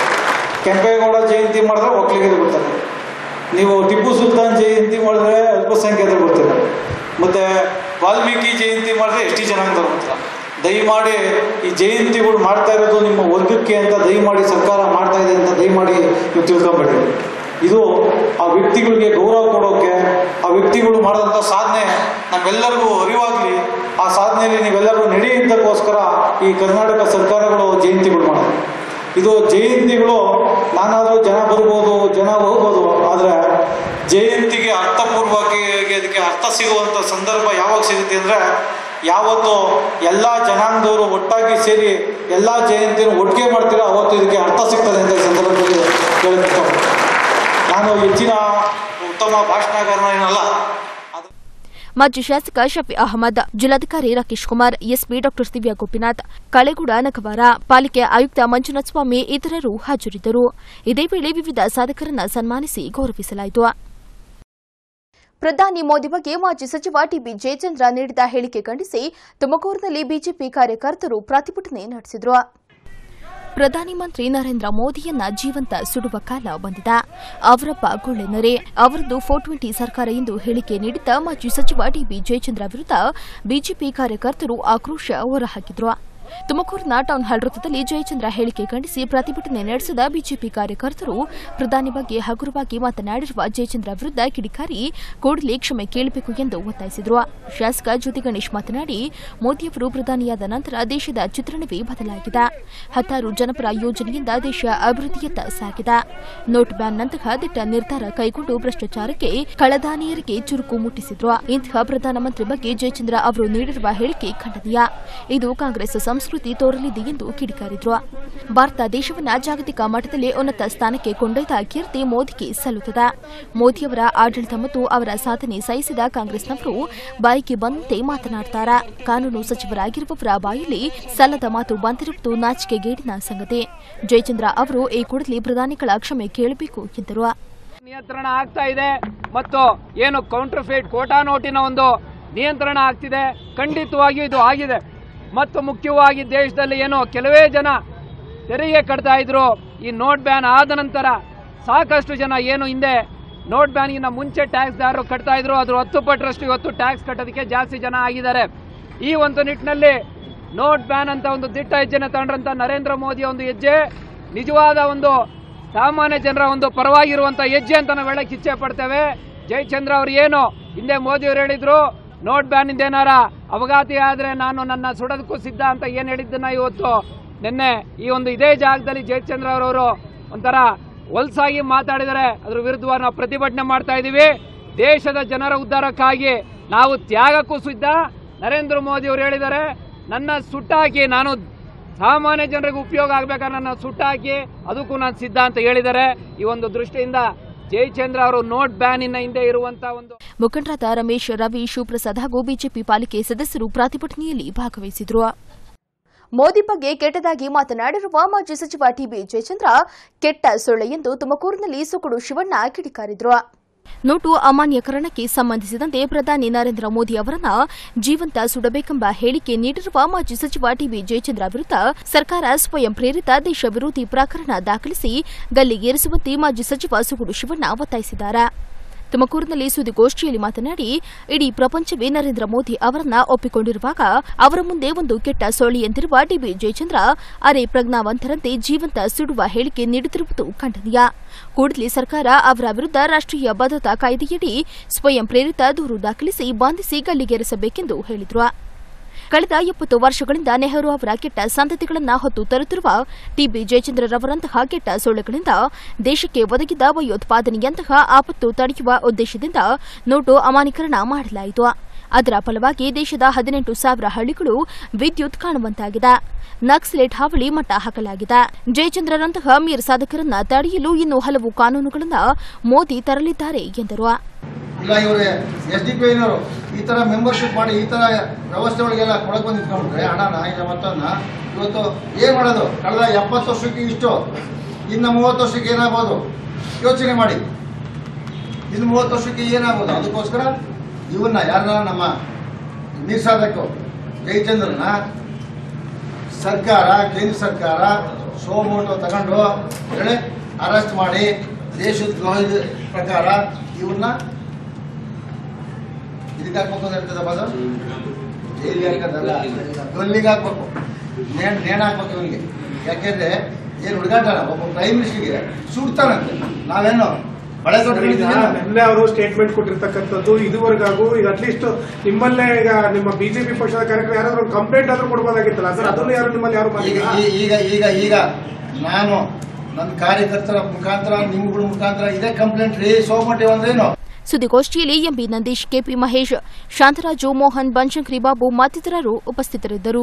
ಕೆಂಪೇಗೌಡ ಜಯಂತಿ ಮಾಡಿದ್ರೆ ಒಕ್ಕಲಿಗರು ಬರ್ತಾರೆ ನೀವು ಟಿಪ್ಪು ಸುಲ್ತಾನ್ ಜಯಂತಿ ಮಾಡಿದ್ರೆ ಅಲ್ಪಸಂಖ್ಯಾತರು ಬರ್ತಾರೆ ಮತ್ತು ವಾಲ್ಮೀಕಿ ಜಯಂತಿ ಮಾಡಿದ್ರೆ ಎಸ್ ಟಿ ಜನಾಂಗದವ್ರು ಬರ್ತಾರೆ ದಯಮಾಡಿ ಈ ಜಯಂತಿಗಳು ಮಾಡ್ತಾ ಇರೋದು ನಿಮ್ಮ ವರ್ಗಕ್ಕೆ ಅಂತ ದಯಮಾಡಿ ಸರ್ಕಾರ ಮಾಡ್ತಾ ಇದೆ ಅಂತ ದಯಮಾಡಿ ನೀವು ತಿಳ್ಕೊಂಬೇಡಿ ಇದು ಆ ವ್ಯಕ್ತಿಗಳಿಗೆ ಗೌರವ ಕೊಡೋಕೆ ಆ ವ್ಯಕ್ತಿಗಳು ಮಾಡಿದಂಥ ಸಾಧನೆ ನಮ್ಮೆಲ್ಲರಿಗೂ ಅರಿವಾಗಲಿ ಆ ಸಾಧನೆಯಲ್ಲಿ ನೀವೆಲ್ಲರೂ ನಡೆಯುವುದಕ್ಕೋಸ್ಕರ ಈ ಕರ್ನಾಟಕ ಸರ್ಕಾರಗಳು ಜಯಂತಿಗಳು ಮಾಡೋದು ಇದು ಜಯಂತಿಗಳು ನಾನಾದರೂ ಜನ ಬರ್ಬೋದು ಜನ ಹೋಗ್ಬೋದು ಆದರೆ ಜಯಂತಿಗೆ ಅರ್ಥಪೂರ್ವವಾಗಿ ಅದಕ್ಕೆ ಅರ್ಥ ಸಿಗುವಂಥ ಸಂದರ್ಭ ಯಾವಾಗ ಸಿಗುತ್ತೆ ಅಂದರೆ ಯಾವತ್ತು ಎಲ್ಲ ಜನಾಂಗದವರು ಒಟ್ಟಾಗಿ ಸೇರಿ ಎಲ್ಲ ಜಯಂತಿಯನ್ನು ಒಟ್ಟಿಗೆ ಮಾಡ್ತೀರೋ ಅವತ್ತು ಇದಕ್ಕೆ ಅರ್ಥ ಸಿಗ್ತದೆ ಅಂತ ಈ ಸಂದರ್ಭದಲ್ಲಿ ಹೇಳಕ್ಕೆ ಇಷ್ಟಪಡ್ತೀನಿ. ನಾನು ಹೆಚ್ಚಿನ ಉತ್ತಮ ಭಾಷಣಗಾರನ ಏನಲ್ಲ ಅದು ಮಾಜಿ ಶಾಸಕ ಶಫಿ ಅಹಮದ್ ಜಿಲ್ಲಾಧಿಕಾರಿ ರಾಕೇಶ್ ಕುಮಾರ್ ಎಸ್ಪಿ ಡಾ ದಿವ್ಯಾ ಗೋಪಿನಾಥ್ ಕಳೆಗೂಡ ನಗವಾರ ಪಾಲಿಕೆ ಆಯುಕ್ತ ಮಂಜುನಾಥ್ ಸ್ವಾಮಿ ಇತರರು ಹಾಜರಿದ್ದರು ಇದೇ ವೇಳೆ ವಿವಿಧ ಸಾಧಕರನ್ನ ಸನ್ಮಾನಿಸಿ ಗೌರವಿಸಲಾಯಿತು ಪ್ರಧಾನಿ ಮೋದಿ ಬಗ್ಗೆ ಮಾಜಿ ಸಚಿವ ಟಿಬಿ ಜಯಚಂದ್ರ ನೀಡಿದ ಹೇಳಿಕೆ ಖಂಡಿಸಿ ತುಮಕೂರಿನಲ್ಲಿ ಬಿಜೆಪಿ ಕಾರ್ಯಕರ್ತರು ಪ್ರತಿಭಟನೆ ನಡೆಸಿದರು ಪ್ರಧಾನಿ ಮಂತ್ರಿ ನರೇಂದ್ರ ಮೋದಿಯನ್ನ ಜೀವಂತ ಸುಡುವ ಕಾಲ ಬಂದಿದೆ ಅವರೊಬ್ಬ ಗುಳ್ಳೆನರೆ ಅವರದ್ದು ಫೋರ್ ಟ್ವೆಂಟಿ ಸರ್ಕಾರ ಎಂದು ಹೇಳಿಕೆ ನೀಡಿದ್ದ ಮಾಜಿ ಸಚಿವ ಟಿಬಿ ಜಯಚಂದ್ರ ವಿರುದ್ಧ ಬಿಜೆಪಿ ಕಾರ್ಯಕರ್ತರು ಆಕ್ರೋಶ ಹೊರಹಾಕಿದ್ರು ತುಮಕೂರಿನ ಟೌನ್ ಹಾಲ್ ವೃತ್ತದಲ್ಲಿ ಜಯಚಂದ್ರ ಹೇಳಿಕೆ ಖಂಡಿಸಿ ಪ್ರತಿಭಟನೆ ನಡೆಸಿದ ಬಿಜೆಪಿ ಕಾರ್ಯಕರ್ತರು ಪ್ರಧಾನಿ ಬಗ್ಗೆ ಹಗುರವಾಗಿ ಮಾತನಾಡಿರುವ ಜಯಚಂದ್ರ ವಿರುದ್ಧ ಕಿಡಿಕಾರಿ ಕೂಡಲೇ ಕ್ಷಮೆ ಕೇಳಬೇಕು ಎಂದು ಒತ್ತಾಯಿಸಿದರು ಶಾಸಕ ಜ್ಯೋತಿ ಗಣೇಶ್ ಮಾತನಾಡಿ ಮೋದಿಯವರು ಪ್ರಧಾನಿಯಾದ ನಂತರ ದೇಶದ ಚಿತ್ರಣವೇ ಬದಲಾಗಿದೆ ಹತ್ತಾರು ಜನಪರ ಯೋಜನೆಯಿಂದ ದೇಶ ಅಭಿವೃದ್ಧಿಯತ್ತ ಸಾಗಿದೆ ನೋಟ್ ಬ್ಯಾನ್ನಂತಹ ದಿಟ್ಟ ನಿರ್ಧಾರ ಕೈಗೊಂಡು ಭ್ರಷ್ಟಾಚಾರಕ್ಕೆ ಕಳದಾನಿಯರಿಗೆ ಚುರುಕು ಮುಟ್ಟಿಸಿದ್ರು ಇಂತಹ ಪ್ರಧಾನಮಂತ್ರಿ ಬಗ್ಗೆ ಜಯಚಂದ್ರ ಅವರು ನೀಡಿರುವ ಹೇಳಿಕೆ ಖಂಡನೀಯ ಇದು ಕಾಂಗ್ರೆಸ್ ಸಂಸ್ಕೃತಿ ತೋರಲಿದೆ ಎಂದು ಕಿಡಿಕಾರಿದ್ರು ಭಾರತ ದೇಶವನ್ನ ಜಾಗತಿಕ ಮಟ್ಟದಲ್ಲಿ ಉನ್ನತ ಸ್ಥಾನಕ್ಕೆ ಕೊಂಡೊಯ್ದ ಕೀರ್ತಿ ಮೋದಿಗೆ ಸಲ್ಲುತ್ತದೆ ಮೋದಿಯವರ ಆಡಳಿತ ಮತ್ತು ಅವರ ಸಾಧನೆ ಸಹಿಸಿದ ಕಾಂಗ್ರೆಸ್ನವರು ಬಾಯಿಗೆ ಬಂದಂತೆ ಮಾತನಾಡ್ತಾರೆ ಕಾನೂನು ಸಚಿವರಾಗಿರುವವರ ಬಾಯಲ್ಲಿ ಸಲ್ಲದ ಮಾತು ಬಂದಿರುವುದು ನಾಚಿಕೆಗೇಡಿನ ಸಂಗತಿ ಜಯಚಂದ್ರ ಅವರು ಈ ಕೂಡಲೇ ಪ್ರಧಾನಿಗಳ ಕ್ಷಮೆ ಕೇಳಬೇಕು ಎಂದರು ನಿಯಂತ್ರಣ ಆಗ್ತಾ ಇದೆ ಮತ್ತು ಏನು ಕೌಂಟರ್ ಫೇಟ್ ಕೋಟಾ ನೋಟಿನ ಒಂದು ನಿಯಂತ್ರಣ ಆಗ್ತಿದೆ ಖಂಡಿತವಾಗಿಯೂ ಇದು ಆಗಿದೆ ಮತ್ತು ಮುಖ್ಯವಾಗಿ ದೇಶದಲ್ಲಿ ಏನು ಕೆಲವೇ ಜನ ತೆರಿಗೆ ಕಟ್ತಾ ಇದ್ರು ಈ ನೋಟ್ ಬ್ಯಾನ್ ಆದ ನಂತರ ಸಾಕಷ್ಟು ಜನ ಏನು ಹಿಂದೆ ನೋಟ್ ಬ್ಯಾನ್ಗಿಂತ ಮುಂಚೆ ಟ್ಯಾಕ್ಸ್ದಾರರು ಕಟ್ತಾ ಇದ್ರು ಅದ್ರ ಹತ್ತು ಪಟ್ಟರಷ್ಟು ಇವತ್ತು ಟ್ಯಾಕ್ಸ್ ಕಟ್ಟೋದಕ್ಕೆ ಜಾಸ್ತಿ ಜನ ಆಗಿದ್ದಾರೆ ಈ ಒಂದು ನಿಟ್ಟಿನಲ್ಲಿ ನೋಟ್ ಬ್ಯಾನ್ ಅಂತ ಒಂದು ದಿಟ್ಟ ಹೆಜ್ಜೆನ ತಗೊಂಡ್ರಂತ ನರೇಂದ್ರ ಮೋದಿ ಒಂದು ಹೆಜ್ಜೆ ನಿಜವಾದ ಒಂದು ಸಾಮಾನ್ಯ ಜನರ ಒಂದು ಪರವಾಗಿರುವಂತ ಹೆಜ್ಜೆ ಅಂತ ನಾವು ಹೇಳಕ್ ಇಚ್ಛೆ ಪಡ್ತೇವೆ ಜಯಚಂದ್ರ ಅವ್ರು ಏನು ಹಿಂದೆ ಮೋದಿ ಅವರು ಹೇಳಿದ್ರು ನೋಟ್ ಬ್ಯಾನ್ ಇಂದ ಏನಾರ ಅವಘಾತಿ ಆದ್ರೆ ನಾನು ನನ್ನ ಸುಡೋದಕ್ಕೂ ಸಿದ್ಧ ಅಂತ ಏನ್ ಹೇಳಿದ್ದನ್ನ ಇವತ್ತು ನಿನ್ನೆ ಈ ಒಂದು ಇದೇ ಜಾಗದಲ್ಲಿ ಜಯಚಂದ್ರ ಅವರವರು ಒಂಥರ ಹೊಲ್ಸಾಗಿ ಮಾತಾಡಿದರೆ ಅದ್ರ ವಿರುದ್ಧವಾಗಿ ನಾವು ಪ್ರತಿಭಟನೆ ಮಾಡ್ತಾ ಇದ್ದೀವಿ ದೇಶದ ಜನರ ಉದ್ಧಾರಕ್ಕಾಗಿ ನಾವು ತ್ಯಾಗಕ್ಕೂ ಸಿದ್ಧ ನರೇಂದ್ರ ಮೋದಿ ಅವರು ಹೇಳಿದ್ದಾರೆ ನನ್ನ ಸುಟ್ಟಾಕಿ ನಾನು ಸಾಮಾನ್ಯ ಜನರಿಗೆ ಉಪಯೋಗ ಆಗ್ಬೇಕಾದ್ರೆ ನನ್ನ ಸುಟ್ಟಾಕಿ ಅದಕ್ಕೂ ನಾನು ಸಿದ್ಧ ಅಂತ ಹೇಳಿದ್ದಾರೆ ಈ ಒಂದು ದೃಷ್ಟಿಯಿಂದ ಜಯಚಂದ್ರ ಅವರು ನೋಟ್ ಬ್ಯಾನಿನ ಹಿಂದೆ ಇರುವಂತ ಒಂದು ಮುಖಂಡರಾದ ರಮೇಶ್ ರವಿ ಶಿವಪ್ರಸಾದ್ ಹಾಗೂ ಬಿಜೆಪಿ ಪಾಲಿಕೆ ಸದಸ್ಯರು ಪ್ರತಿಭಟನೆಯಲ್ಲಿ ಭಾಗವಹಿಸಿದ್ರು ಮೋದಿ ಬಗ್ಗೆ ಕೆಟ್ಟದಾಗಿ ಮಾತನಾಡಿರುವ ಮಾಜಿ ಸಚಿವ ಟಿಬಿ ಜಯಚಂದ್ರ ಕೆಟ್ಟ ಸೊಳ್ಳೆ ಎಂದು ತುಮಕೂರಿನಲ್ಲಿ ಸುಕುಡು ಶಿವಣ್ಣ ಕಿಡಿಕಾರಿದ್ರು ನೋಟು ಅಮಾನ್ಯಕರಣಕ್ಕೆ ಸಂಬಂಧಿಸಿದಂತೆ ಪ್ರಧಾನಿ ನರೇಂದ್ರ ಮೋದಿ ಅವರನ್ನ ಜೀವಂತ ಸುಡಬೇಕೆಂಬ ಹೇಳಿಕೆ ನೀಡಿರುವ ಮಾಜಿ ಸಚಿವ ಟಿಬಿ ಜಯಚಂದ್ರ ವಿರುದ್ಧ ಸರ್ಕಾರ ಸ್ವಯಂ ಪ್ರೇರಿತ ದೇಶ ವಿರೋಧಿ ಪ್ರಕರಣ ದಾಖಲಿಸಿ ಗಲ್ಲಿಗೇರಿಸುವಂತೆ ಮಾಜಿ ಸಚಿವ ಸುಗುಡು ಶಿವಣ್ಣ ಒತ್ತಾಯಿಸಿದ್ದಾರೆ ತುಮಕೂರಿನಲ್ಲಿ ಸುದ್ದಿಗೋಷ್ಠಿಯಲ್ಲಿ ಮಾತನಾಡಿ ಇಡೀ ಪ್ರಪಂಚವೇ ನರೇಂದ್ರ ಮೋದಿ ಅವರನ್ನ ಒಪ್ಪಿಕೊಂಡಿರುವಾಗ ಅವರ ಮುಂದೆ ಒಂದು ಕೆಟ್ಟ ಸೋಳಿಯಂತಿರುವ ಡಿಬಿ ಜಯಚಂದ್ರ ಅರೆ ಪ್ರಜ್ಞಾವಂತರಂತೆ ಜೀವಂತ ಸುಡುವ ಹೇಳಿಕೆ ನೀಡುತ್ತಿರುವುದು ಖಂಡನೀಯ ಕೂಡಲೇ ಸರ್ಕಾರ ಅವರ ವಿರುದ್ಧ ರಾಷ್ಟ್ರೀಯ ಭದ್ರತಾ ಕಾಯ್ದೆಯಡಿ ಸ್ವಯಂ ಪ್ರೇರಿತ ದೂರು ದಾಖಲಿಸಿ ಬಂಧಿಸಿ ಗಲ್ಲಿಗೇರಿಸಬೇಕೆಂದು ಹೇಳಿದರು ಕಳೆದ ಎಪ್ಪತ್ತು ವರ್ಷಗಳಿಂದ ನೆಹರು ಅವರ ಕೆಟ್ಟ ಸಂತತಿಗಳನ್ನ ಹೊತ್ತು ತರುತ್ತಿರುವ ಟಿಬಿ ಜಯಚಂದ್ರರವರಂತಹ ಕೆಟ್ಟ ಸೊಳ್ಳೆಗಳಿಂದ ದೇಶಕ್ಕೆ ಒದಗಿದ ಭಯೋತ್ಪಾದನೆಯಂತಹ ಆಪತ್ತು ತಡೆಯುವ ಉದ್ದೇಶದಿಂದ ನೋಟು ಅಮಾನ್ಯೀಕರಣ ಮಾಡಲಾಯಿತು ಅದರ ಫಲವಾಗಿ ದೇಶದ ಹದಿನೆಂಟು ಸಾವಿರ ಹಳ್ಳಿಗಳು ವಿದ್ಯುತ್ ಕಾಣುವಂತಾಗಿದೆ ನಕ್ಸಲೇಟ್ ಹಾವಳಿ ಮಟ್ಟ ಹಾಕಲಾಗಿದೆ ಜಯಚಂದ್ರರಂತಹ ಮೀರ್ ಸಾಧಕರನ್ನ ತಡೆಯಲು ಇನ್ನೂ ಹಲವು ಕಾನೂನುಗಳನ್ನು ಮೋದಿ ತರಲಿದ್ದಾರೆ ಎಂದರು ಇಲ್ಲ ಇವರು ಎಸ್ ಡಿ ಪಿ ಐನವರು ಈ ತರ ಮೆಂಬರ್ಶಿಪ್ ಮಾಡಿ ಈ ತರ ವ್ಯವಸ್ಥೆ ಒಳಗೆಲ್ಲ ಕೊಡಕ್ ಬಂದು ನಿಂತ್ಕೊಂಡ್ರೆ ಹಣನ ಇಲ್ಲ ಮತ್ತನ್ನ ಇವತ್ತು ಏನ್ ಮಾಡೋದು ಕಳೆದ ಎಪ್ಪತ್ತು ವರ್ಷಕ್ಕೆ ಇಷ್ಟು ಇನ್ನು ಮೂವತ್ತು ವರ್ಷಕ್ಕೆ ಏನಾಗ್ಬೋದು ಯೋಚನೆ ಮಾಡಿ ಇನ್ನು ಮೂವತ್ತು ವರ್ಷಕ್ಕೆ ಏನಾಗ್ಬೋದು ಅದಕ್ಕೋಸ್ಕರ ಇವನ್ನ ಯಾರನ್ನ ನಮ್ಮ ಮೀರ್ಸಾದಕ್ಕು ಜಯಚಂದ್ರನ ಸರ್ಕಾರ ಕೇಂದ್ರ ಸರ್ಕಾರ ಸೋಮೋಟೋ ತಗೊಂಡು ಹೇಳಿ ಅರೆಸ್ಟ್ ಮಾಡಿ ದೇಶದ ಕಾಯ್ದೆ ಪ್ರಕಾರ ಇವನ್ನ ಇದಕ್ಕೆ ಹಾಕ್ಬೇಕು ಅಂತ ಹೇಳ್ತದ ಬಾದ ಜೈಲಿಗೆ ಹಾಕದಲ್ಲ ಗಲ್ಲಿಗೆ ಹಾಕ್ಬೇಕು ನೇಣ್ ನೇಣ್ ಹಾಕ್ಬೇಕು ಇವನಿಗೆ ಯಾಕೆಂದ್ರೆ ಏನ್ ಹುಡುಗಾಟ ಒಬ್ಬ ಪ್ರೈಮ್ ಮಿನಿಸ್ಟರ್ಗೆ ಸುಡ್ತಾನಂತೆ ನಾವೇನು ಬಳೆ ಸರ್, ಈಗ ನಿನ್ನೆ ಅವರು ಸ್ಟೇಟ್ಮೆಂಟ್ ಕೊಟ್ಟಿರ್ತಕ್ಕಂಥದ್ದು ಇದುವರೆಗಾಗೂ ಈಗ ಅಟ್ಲೀಸ್ಟ್ ನಿಮ್ಮಲ್ಲೇ ಈಗ ನಿಮ್ಮ ಬಿಜೆಪಿ ಪಕ್ಷದ ಕಾರ್ಯಕ್ರಮ ಯಾರಾದ್ರೂ ಕಂಪ್ಲೇಂಟ್ ಆದ್ರೂ ಕೊಡ್ಬೋದಾಗಿತ್ತಲ್ಲ ಸರ್ ಅದನ್ನು ಯಾರು ನಿಮ್ಮಲ್ಲಿ ಯಾರು ಈಗ ಮಾಡಿಲ್ಲ ಈ- ಈಗ ಈಗ ಈಗ ನಾನು ನನ್ನ ಕಾರ್ಯಕರ್ತರ ಮುಖಾಂತರ ನಿಮ್ಗಳ ಮುಖಾಂತರ ಇದೇ ಕಂಪ್ಲೇಂಟ್ ರೀ ಸೋಮಟ್ಟಿ ಅಂದ್ರೇನು ಸುದ್ದಿಗೋಷ್ಠಿಯಲ್ಲಿ ಎಂಬಿ ನಂದೀಶ್ ಕೆಪಿ ಮಹೇಶ್ ಶಾಂತರಾಜು ಮೋಹನ್ ಬನಶಂಕರಿ ಬಾಬು ಮತ್ತಿತರರು ಉಪಸ್ಥಿತರಿದ್ದರು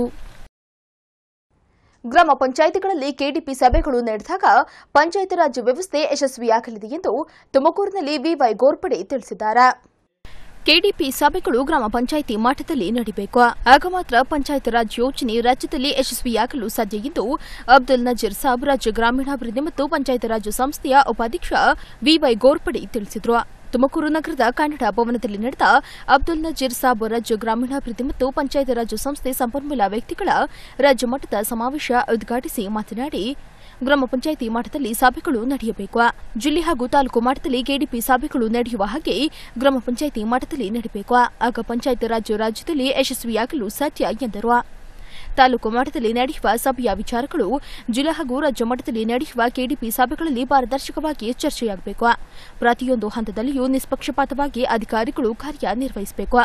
ಗ್ರಾಮ ಪಂಚಾಯಿತಿಗಳಲ್ಲಿ ಕೆಡಿಪಿ ಸಭೆಗಳು ನಡೆದಾಗ ಪಂಚಾಯತ್ ರಾಜ್ ವ್ಯವಸ್ಥೆ ಯಶಸ್ವಿಯಾಗಲಿದೆ ಎಂದು ತುಮಕೂರಿನಲ್ಲಿ ವಿವೈ ಗೋರ್ಪಡೆ ತಿಳಿಸಿದ್ದಾರೆ ಕೆಡಿಪಿ ಸಭೆಗಳು ಗ್ರಾಮ ಪಂಚಾಯಿತಿ ಮಟ್ಟದಲ್ಲಿ ನಡೀಬೇಕು ಆಗ ಮಾತ್ರ ಪಂಚಾಯತ್ ರಾಜ್ ಯೋಜನೆ ರಾಜ್ಯದಲ್ಲಿ ಯಶಸ್ವಿಯಾಗಲು ಸಾಧ್ಯ ಎಂದು ಅಬ್ದುಲ್ ನಜೀರ್ ಸಾಬ್ ರಾಜ್ಯ ಗ್ರಾಮೀಣಾಭಿವೃದ್ಧಿ ಮತ್ತು ಪಂಚಾಯತ್ ರಾಜ್ ಸಂಸ್ಥೆಯ ಉಪಾಧ್ಯಕ್ಷ ವಿವೈ ಗೋರ್ಪಡೆ ತಿಳಿಸಿದರು ತುಮಕೂರು ನಗರದ ಕನ್ನಡ ಭವನದಲ್ಲಿ ನಡೆದ ಅಬ್ದುಲ್ ನಜೀರ್ ಸಾಬ್ ರಾಜ್ಯ ಗ್ರಾಮೀಣಾಭಿವೃದ್ಧಿ ಮತ್ತು ಪಂಚಾಯತ್ ರಾಜ್ ಸಂಸ್ಥೆ ಸಂಪನ್ಮೂಲ ವ್ಯಕ್ತಿಗಳ ರಾಜ್ಯ ಮಟ್ಟದ ಸಮಾವೇಶ ಉದ್ಘಾಟಿಸಿ ಮಾತನಾಡಿ ಗ್ರಾಮ ಪಂಚಾಯಿತಿ ಮಟ್ಟದಲ್ಲಿ ಸಭೆಗಳು ನಡೆಯಬೇಕು ಜಿಲ್ಲೆ ಹಾಗೂ ತಾಲೂಕು ಮಟ್ಟದಲ್ಲಿ ಕೆಡಿಪಿ ಸಭೆಗಳು ನಡೆಯುವ ಹಾಗೆ ಗ್ರಾಮ ಪಂಚಾಯಿತಿ ಮಟ್ಟದಲ್ಲಿ ನಡೆಯಬೇಕು ಆಗ ಪಂಚಾಯತ್ ರಾಜ್ ರಾಜ್ಯದಲ್ಲಿ ಯಶಸ್ವಿಯಾಗಲು ಸಾಧ್ಯ ಎಂದರು ತಾಲೂಕು ಮಟ್ಟದಲ್ಲಿ ನಡೆಯುವ ಸಭೆಯ ವಿಚಾರಗಳು ಜಿಲ್ಲಾ ಹಾಗೂ ರಾಜ್ಯ ಮಟ್ಟದಲ್ಲಿ ನಡೆಯುವ ಕೆಡಿಪಿ ಸಭೆಗಳಲ್ಲಿ ಪಾರದರ್ಶಕವಾಗಿ ಚರ್ಚೆಯಾಗಬೇಕು ಪ್ರತಿಯೊಂದು ಹಂತದಲ್ಲಿಯೂ ನಿಷ್ಪಕ್ಷಪಾತವಾಗಿ ಅಧಿಕಾರಿಗಳು ಕಾರ್ಯನಿರ್ವಹಿಸಬೇಕು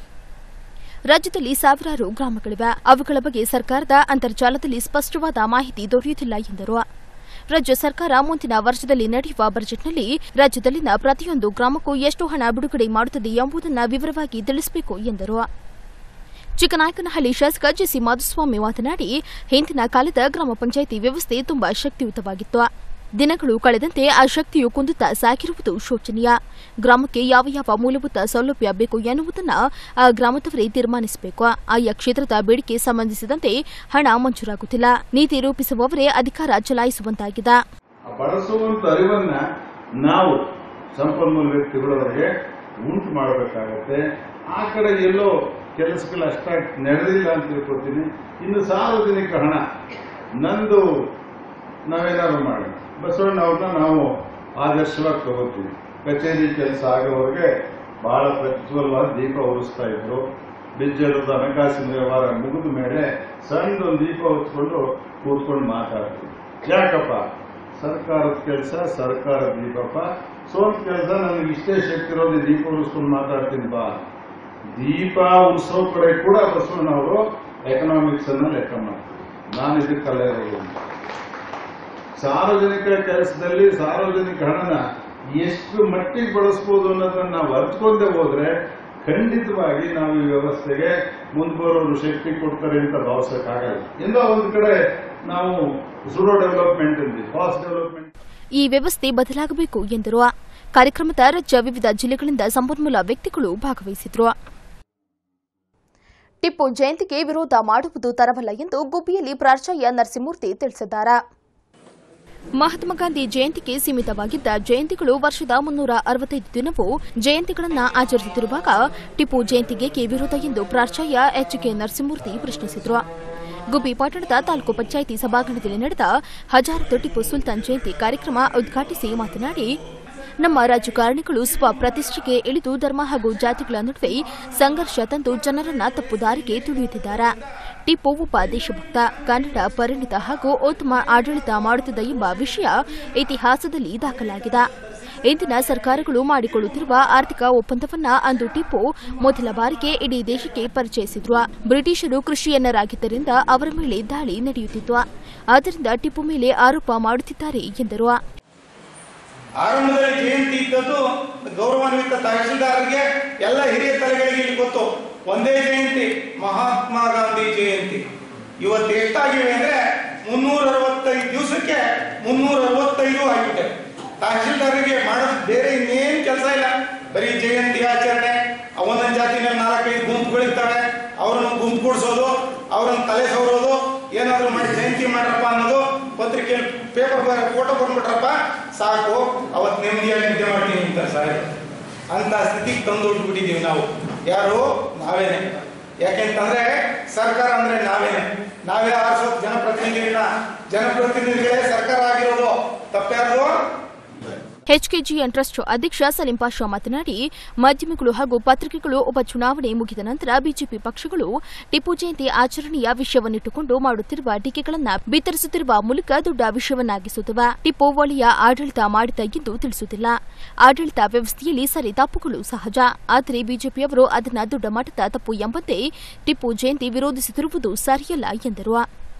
ರಾಜ್ಯದಲ್ಲಿ ಸಾವಿರಾರು ಗ್ರಾಮಗಳಿವೆ ಅವುಗಳ ಬಗ್ಗೆ ಸರ್ಕಾರದ ಅಂತರ್ಜಾಲದಲ್ಲಿ ಸ್ಪಷ್ಟವಾದ ಮಾಹಿತಿ ದೊರೆಯುತ್ತಿಲ್ಲ ಎಂದರು ರಾಜ್ಯ ಸರ್ಕಾರ ಮುಂದಿನ ವರ್ಷದಲ್ಲಿ ನಡೆಯುವ ಬಜೆಟ್ನಲ್ಲಿ ರಾಜ್ಯದಲ್ಲಿನ ಪ್ರತಿಯೊಂದು ಗ್ರಾಮಕ್ಕೂ ಎಷ್ಟು ಹಣ ಬಿಡುಗಡೆ ಮಾಡುತ್ತದೆ ಎಂಬುದನ್ನು ವಿವರವಾಗಿ ತಿಳಿಸಬೇಕು ಎಂದರು ಚಿಕ್ಕನಾಯಕನಹಳ್ಳಿ ಶಾಸಕ ಜೆಸಿ ಮಾಧುಸ್ವಾಮಿ ಮಾತನಾಡಿ ಹಿಂದಿನ ಕಾಲದ ಗ್ರಾಮ ಪಂಚಾಯಿತಿ ವ್ಯವಸ್ಥೆ ತುಂಬಾ ಶಕ್ತಿಯುತವಾಗಿತ್ತು ದಿನಗಳು ಕಳೆದಂತೆ ಆ ಶಕ್ತಿಯು ಕುಂದುತ್ತಾ ಸಾಗಿರುವುದು ಶೋಚನೀಯ ಗ್ರಾಮಕ್ಕೆ ಯಾವ ಯಾವ ಮೂಲಭೂತ ಸೌಲಭ್ಯ ಬೇಕು ಎನ್ನುವುದನ್ನು ಆ ಗ್ರಾಮದವರೇ ತೀರ್ಮಾನಿಸಬೇಕು ಆಯಾ ಕ್ಷೇತ್ರದ ಬೇಡಿಕೆ ಸಂಬಂಧಿಸಿದಂತೆ ಹಣ ಮಂಜೂರಾಗುತ್ತಿಲ್ಲ ನೀತಿ ರೂಪಿಸುವವರೇ ಅಧಿಕಾರ ಚಲಾಯಿಸುವಂತಾಗಿದೆ ಬಳಸುವಂತ ಅರಿವನ್ನ ನಾವು ಸಂಪನ್ಮೂಲ ವ್ಯಕ್ತಿಗಳವರಿಗೆ ಉಂಟು ಮಾಡಬೇಕಾಗತ್ತೆ ಆ ಕಡೆ ಎಲ್ಲೋ ಕೆಲಸಗಳು ಅಷ್ಟಾಗಿ ನಡೆದಿಲ್ಲ ಅಂತ ತಿಳ್ಕೊತೀನಿ ಇನ್ನು ಸಾರ್ವಜನಿಕ ಹಣ ನಂದು ನಾವೇನಾದ್ರು ಮಾಡಿ ಬಸವಣ್ಣ ಅವ್ರನ್ನ ನಾವು ಆದರ್ಶವಾಗಿ ತಗೋತೀವಿ ಕಚೇರಿ ಕೆಲಸ ಆಗೋವರೆಗೆ ಬಹಳ ಪ್ರಜ್ವಲವಾದ ದೀಪ ಉರಿಸ್ತಾ ಇದ್ರು ಬಿಜ್ಜಳದ ಹಣಕಾಸಿನ ವ್ಯವಹಾರ ಮುಗಿದ ಮೇಲೆ ಸಣ್ಣದೊಂದು ದೀಪ ಹೊತ್ಕೊಂಡು ಕೂತ್ಕೊಂಡು ಮಾತಾಡ್ತೀವಿ ಯಾಕಪ್ಪ ಸರ್ಕಾರದ ಕೆಲಸ ಸರ್ಕಾರದ ದೀಪಪ್ಪ ಸ್ವಂತ ಕೆಲಸ ನನಗೆ ಇಷ್ಟೇ ಶಕ್ತಿ ಇರೋದು ದೀಪ ಉರಿಸ್ಕೊಂಡು ಮಾತಾಡ್ತೀನಿ ಬಾ ದೀಪ ಉರಿಸೋ ಕಡೆ ಕೂಡ ಬಸವಣ್ಣವರು ಎಕನಾಮಿಕ್ಸ್ ಅನ್ನ ಲೆಕ್ಕ ಮಾಡ್ತಾರೆ ನಾನು ಇದಕ್ಕಲ್ಲೇ ಇರೋದು ಸಾರ್ವಜನಿಕ ಕೆಲಸದಲ್ಲಿ ಸಾರ್ವಜನಿಕ ಹಣನ ಎಷ್ಟು ಮಟ್ಟಿಗೆ ಬಳಸ್ಬೋದು ಅನ್ನೋದನ್ನ ನಾವು ಅರ್ತ್ಕೊಂಡೇ ಹೋದ್ರೆ ಖಂಡಿತವಾಗಿ ನಾವು ಈ ವ್ಯವಸ್ಥೆಗೆ ಮುಂದೆ ಬರೋರು ಶಕ್ತಿ ಕೊಡ್ತಾರೆ ಅಂತ ಭಾವಿಸಕ್ಕಾಗಲ್ಲ ಎಲ್ಲೋ ಒಂದು ಕಡೆ ನಾವು ಸುಡೋ ಡೆವಲಪ್ಮೆಂಟ್ ಅಂತೀವಿ ಫಾಸ್ಟ್ ಡೆವಲಪ್ಮೆಂಟ್ ಈ ವ್ಯವಸ್ಥೆ ಬದಲಾಗಬೇಕು ಎಂದರು ಕಾರ್ಯಕ್ರಮದ ರಾಜ್ಯ ವಿವಿಧ ಜಿಲ್ಲೆಗಳಿಂದ ಸಂಪನ್ಮೂಲ ವ್ಯಕ್ತಿಗಳು ಭಾಗವಹಿಸಿದ್ರು ಟಿಪ್ಪು ಜಯಂತಿಗೆ ವಿರೋಧ ಮಾಡುವುದು ತರವಲ್ಲ ಎಂದು ಗುಬ್ಬಿಯಲ್ಲಿ ಪ್ರಾಚಾರ್ಯ ನರಸಿಂಹಮೂರ್ತಿ ತಿಳಿಸಿದ್ದಾರೆ ಮಹಾತ್ಮ ಗಾಂಧಿ ಜಯಂತಿಗೆ ಸೀಮಿತವಾಗಿದ್ದ ಜಯಂತಿಗಳು ವರ್ಷದ ಮುನ್ನೂರ ಅರವತ್ತೈದು ದಿನವೂ ಜಯಂತಿಗಳನ್ನು ಆಚರಿಸುತ್ತಿರುವಾಗ ಟಿಪ್ಪು ಜಯಂತಿಗೆ ವಿರೋಧ ಎಂದು ಪ್ರಾಚಾರ್ಯ ಎಚ್ ಕೆ ನರಸಿಂಹಮೂರ್ತಿ ಪ್ರಶ್ನಿಸಿದರು ಗುಬ್ಬಿ ಪಟ್ಟಣದ ತಾಲೂಕು ಪಂಚಾಯಿತಿ ಸಭಾಂಗಣದಲ್ಲಿ ನಡೆದ ಹಜಾರತು ಟಿಪ್ಪು ಸುಲ್ತಾನ್ ಜಯಂತಿ ಕಾರ್ಯಕ್ರಮ ಉದ್ಘಾಟಿಸಿ ಮಾತನಾಡಿ ನಮ್ಮ ರಾಜಕಾರಣಿಗಳು ಸ್ವ ಪ್ರತಿಷ್ಠೆಗೆ ಇಳಿದು ಧರ್ಮ ಹಾಗೂ ಜಾತಿಗಳ ನಡುವೆ ಸಂಘರ್ಷ ತಂದು ಜನರನ್ನ ತಪ್ಪುದಾರಿಗೆ ತುಳಿಯುತ್ತಿದ್ದಾರೆ ಟಿಪ್ಪು ಒಬ್ಬ ದೇಶಭಕ್ತ ಕನ್ನಡ ಪರಿಣಿತ ಹಾಗೂ ಉತ್ತಮ ಆಡಳಿತ ಮಾಡುತ್ತಿದ್ದ ಎಂಬ ವಿಷಯ ಇತಿಹಾಸದಲ್ಲಿ ದಾಖಲಾಗಿದೆ ಇಂದಿನ ಸರ್ಕಾರಗಳು ಮಾಡಿಕೊಳ್ಳುತ್ತಿರುವ ಆರ್ಥಿಕ ಒಪ್ಪಂದವನ್ನ ಅಂದು ಟಿಪ್ಪು ಮೊದಲ ಬಾರಿಗೆ ಇಡೀ ದೇಶಕ್ಕೆ ಪರಿಚಯಿಸಿದ್ರು ಬ್ರಿಟಿಷರು ಕೃಷಿಯನ್ನರಾಗಿದ್ದರಿಂದ ಅವರ ಮೇಲೆ ದಾಳಿ ನಡೆಯುತ್ತಿತ್ತು ಆದ್ದರಿಂದ ಟಿಪ್ಪು ಮೇಲೆ ಆರೋಪ ಮಾಡುತ್ತಿದ್ದಾರೆ ಎಂದರು ಆರಂಭದಲ್ಲಿ ಜಯಂತಿ ಇದ್ದದ್ದು ಗೌರವಾನ್ವಿತ ತಹಶೀಲ್ದಾರರಿಗೆ ಎಲ್ಲ ಹಿರಿಯ ತಲೆಗಳಿಗೆ ಇಲ್ಲಿ ಗೊತ್ತು ಒಂದೇ ಜಯಂತಿ ಮಹಾತ್ಮ ಗಾಂಧಿ ಜಯಂತಿ ಇವತ್ತು ಎಷ್ಟಾಗಿವೆ ಅಂದ್ರೆ ಮುನ್ನೂರ ಅರವತ್ತೈದು ದಿವಸಕ್ಕೆ ಮುನ್ನೂರ ಅರವತ್ತೈದು ಆಗಿದೆ ತಹಶೀಲ್ದಾರರಿಗೆ ಮಾಡೋದು ಬೇರೆ ಇನ್ನೇನು ಕೆಲಸ ಇಲ್ಲ ಬರೀ ಜಯಂತಿ ಆಚರಣೆ ಒಂದೊಂದು ಜಾತಿನಲ್ಲಿ ನಾಲ್ಕೈದು ಗುಂಪುಗಳಿರ್ತವೆ ಅವರನ್ನು ಗುಂಪುಗೂಡಿಸೋದು ಅವರನ್ನು ತಲೆ ಸವರೋದು ಏನಾದರೂ ಮಾಡಿ ಜಯಂತಿ ಮಾಡ್ರಪ್ಪ ಅನ್ನೋದು ಪತ್ರಿಕೆಯಲ್ಲಿ ಪೇಪರ್ ಫೋಟೋ ಕೊಟ್ಬಿಟ್ರಪ್ಪ ಸಾಕು ಅವತ್ತು ನೆಮ್ಮದಿಯಾಗಿ ನಿದ್ದೆ ಮಾಡ್ತೀನಿ ಅಂತ ಸಾರಿ ಅಂತ ಸ್ಥಿತಿಗೆ ತಂದು ಬಿಟ್ಟಿದ್ದೀವಿ ನಾವು ಯಾರು ನಾವೇನೆ ಯಾಕೆಂತಂದ್ರೆ ಸರ್ಕಾರ ಅಂದ್ರೆ ನಾವೇನೆ ನಾವೇ ಆರಿಸೋದು ಜನಪ್ರತಿನಿಧಿಗಳನ್ನ ಜನಪ್ರತಿನಿಧಿಗಳೇ ಸರ್ಕಾರ ಆಗಿರೋದು ತಪ್ಪ್ಯಾರ್ದು ಎಚ್ಕೆಜಿಎನ್ ಟ್ರಸ್ಟ್ ಅಧ್ಯಕ್ಷ ಸಲೀಂ ಪಾಷಾ ಮಾತನಾಡಿ ಮಾಧ್ಯಮಗಳು ಹಾಗೂ ಪತ್ರಿಕೆಗಳು ಉಪಚುನಾವಣೆ ಮುಗಿದ ನಂತರ ಬಿಜೆಪಿ ಪಕ್ಷಗಳು ಟಿಪ್ಪು ಜಯಂತಿ ಆಚರಣೆಯ ವಿಷಯವನ್ನಿಟ್ಟುಕೊಂಡು ಮಾಡುತ್ತಿರುವ ಟೀಕೆಗಳನ್ನು ಬಿತ್ತರಿಸುತ್ತಿರುವ ಮೂಲಕ ದೊಡ್ಡ ವಿಷಯವನ್ನಾಗಿಸುತ್ತಿವೆ ಟಿಪ್ಪು ಒಳ್ಳೆಯ ಆಡಳಿತ ಮಾಡಿದ ಎಂದು ತಿಳಿಸುತ್ತಿಲ್ಲ ಆಡಳಿತ ವ್ಯವಸ್ಥೆಯಲ್ಲಿ ಸರಿ ತಪ್ಪುಗಳು ಸಹಜ ಆದರೆ ಬಿಜೆಪಿಯವರು ಅದನ್ನ ದೊಡ್ಡ ಮಟ್ಟದ ತಪ್ಪು ಎಂಬಂತೆ ಟಿಪ್ಪು ಜಯಂತಿ ವಿರೋಧಿಸುತ್ತಿರುವುದು ಸರಿಯಲ್ಲ ಎಂದರು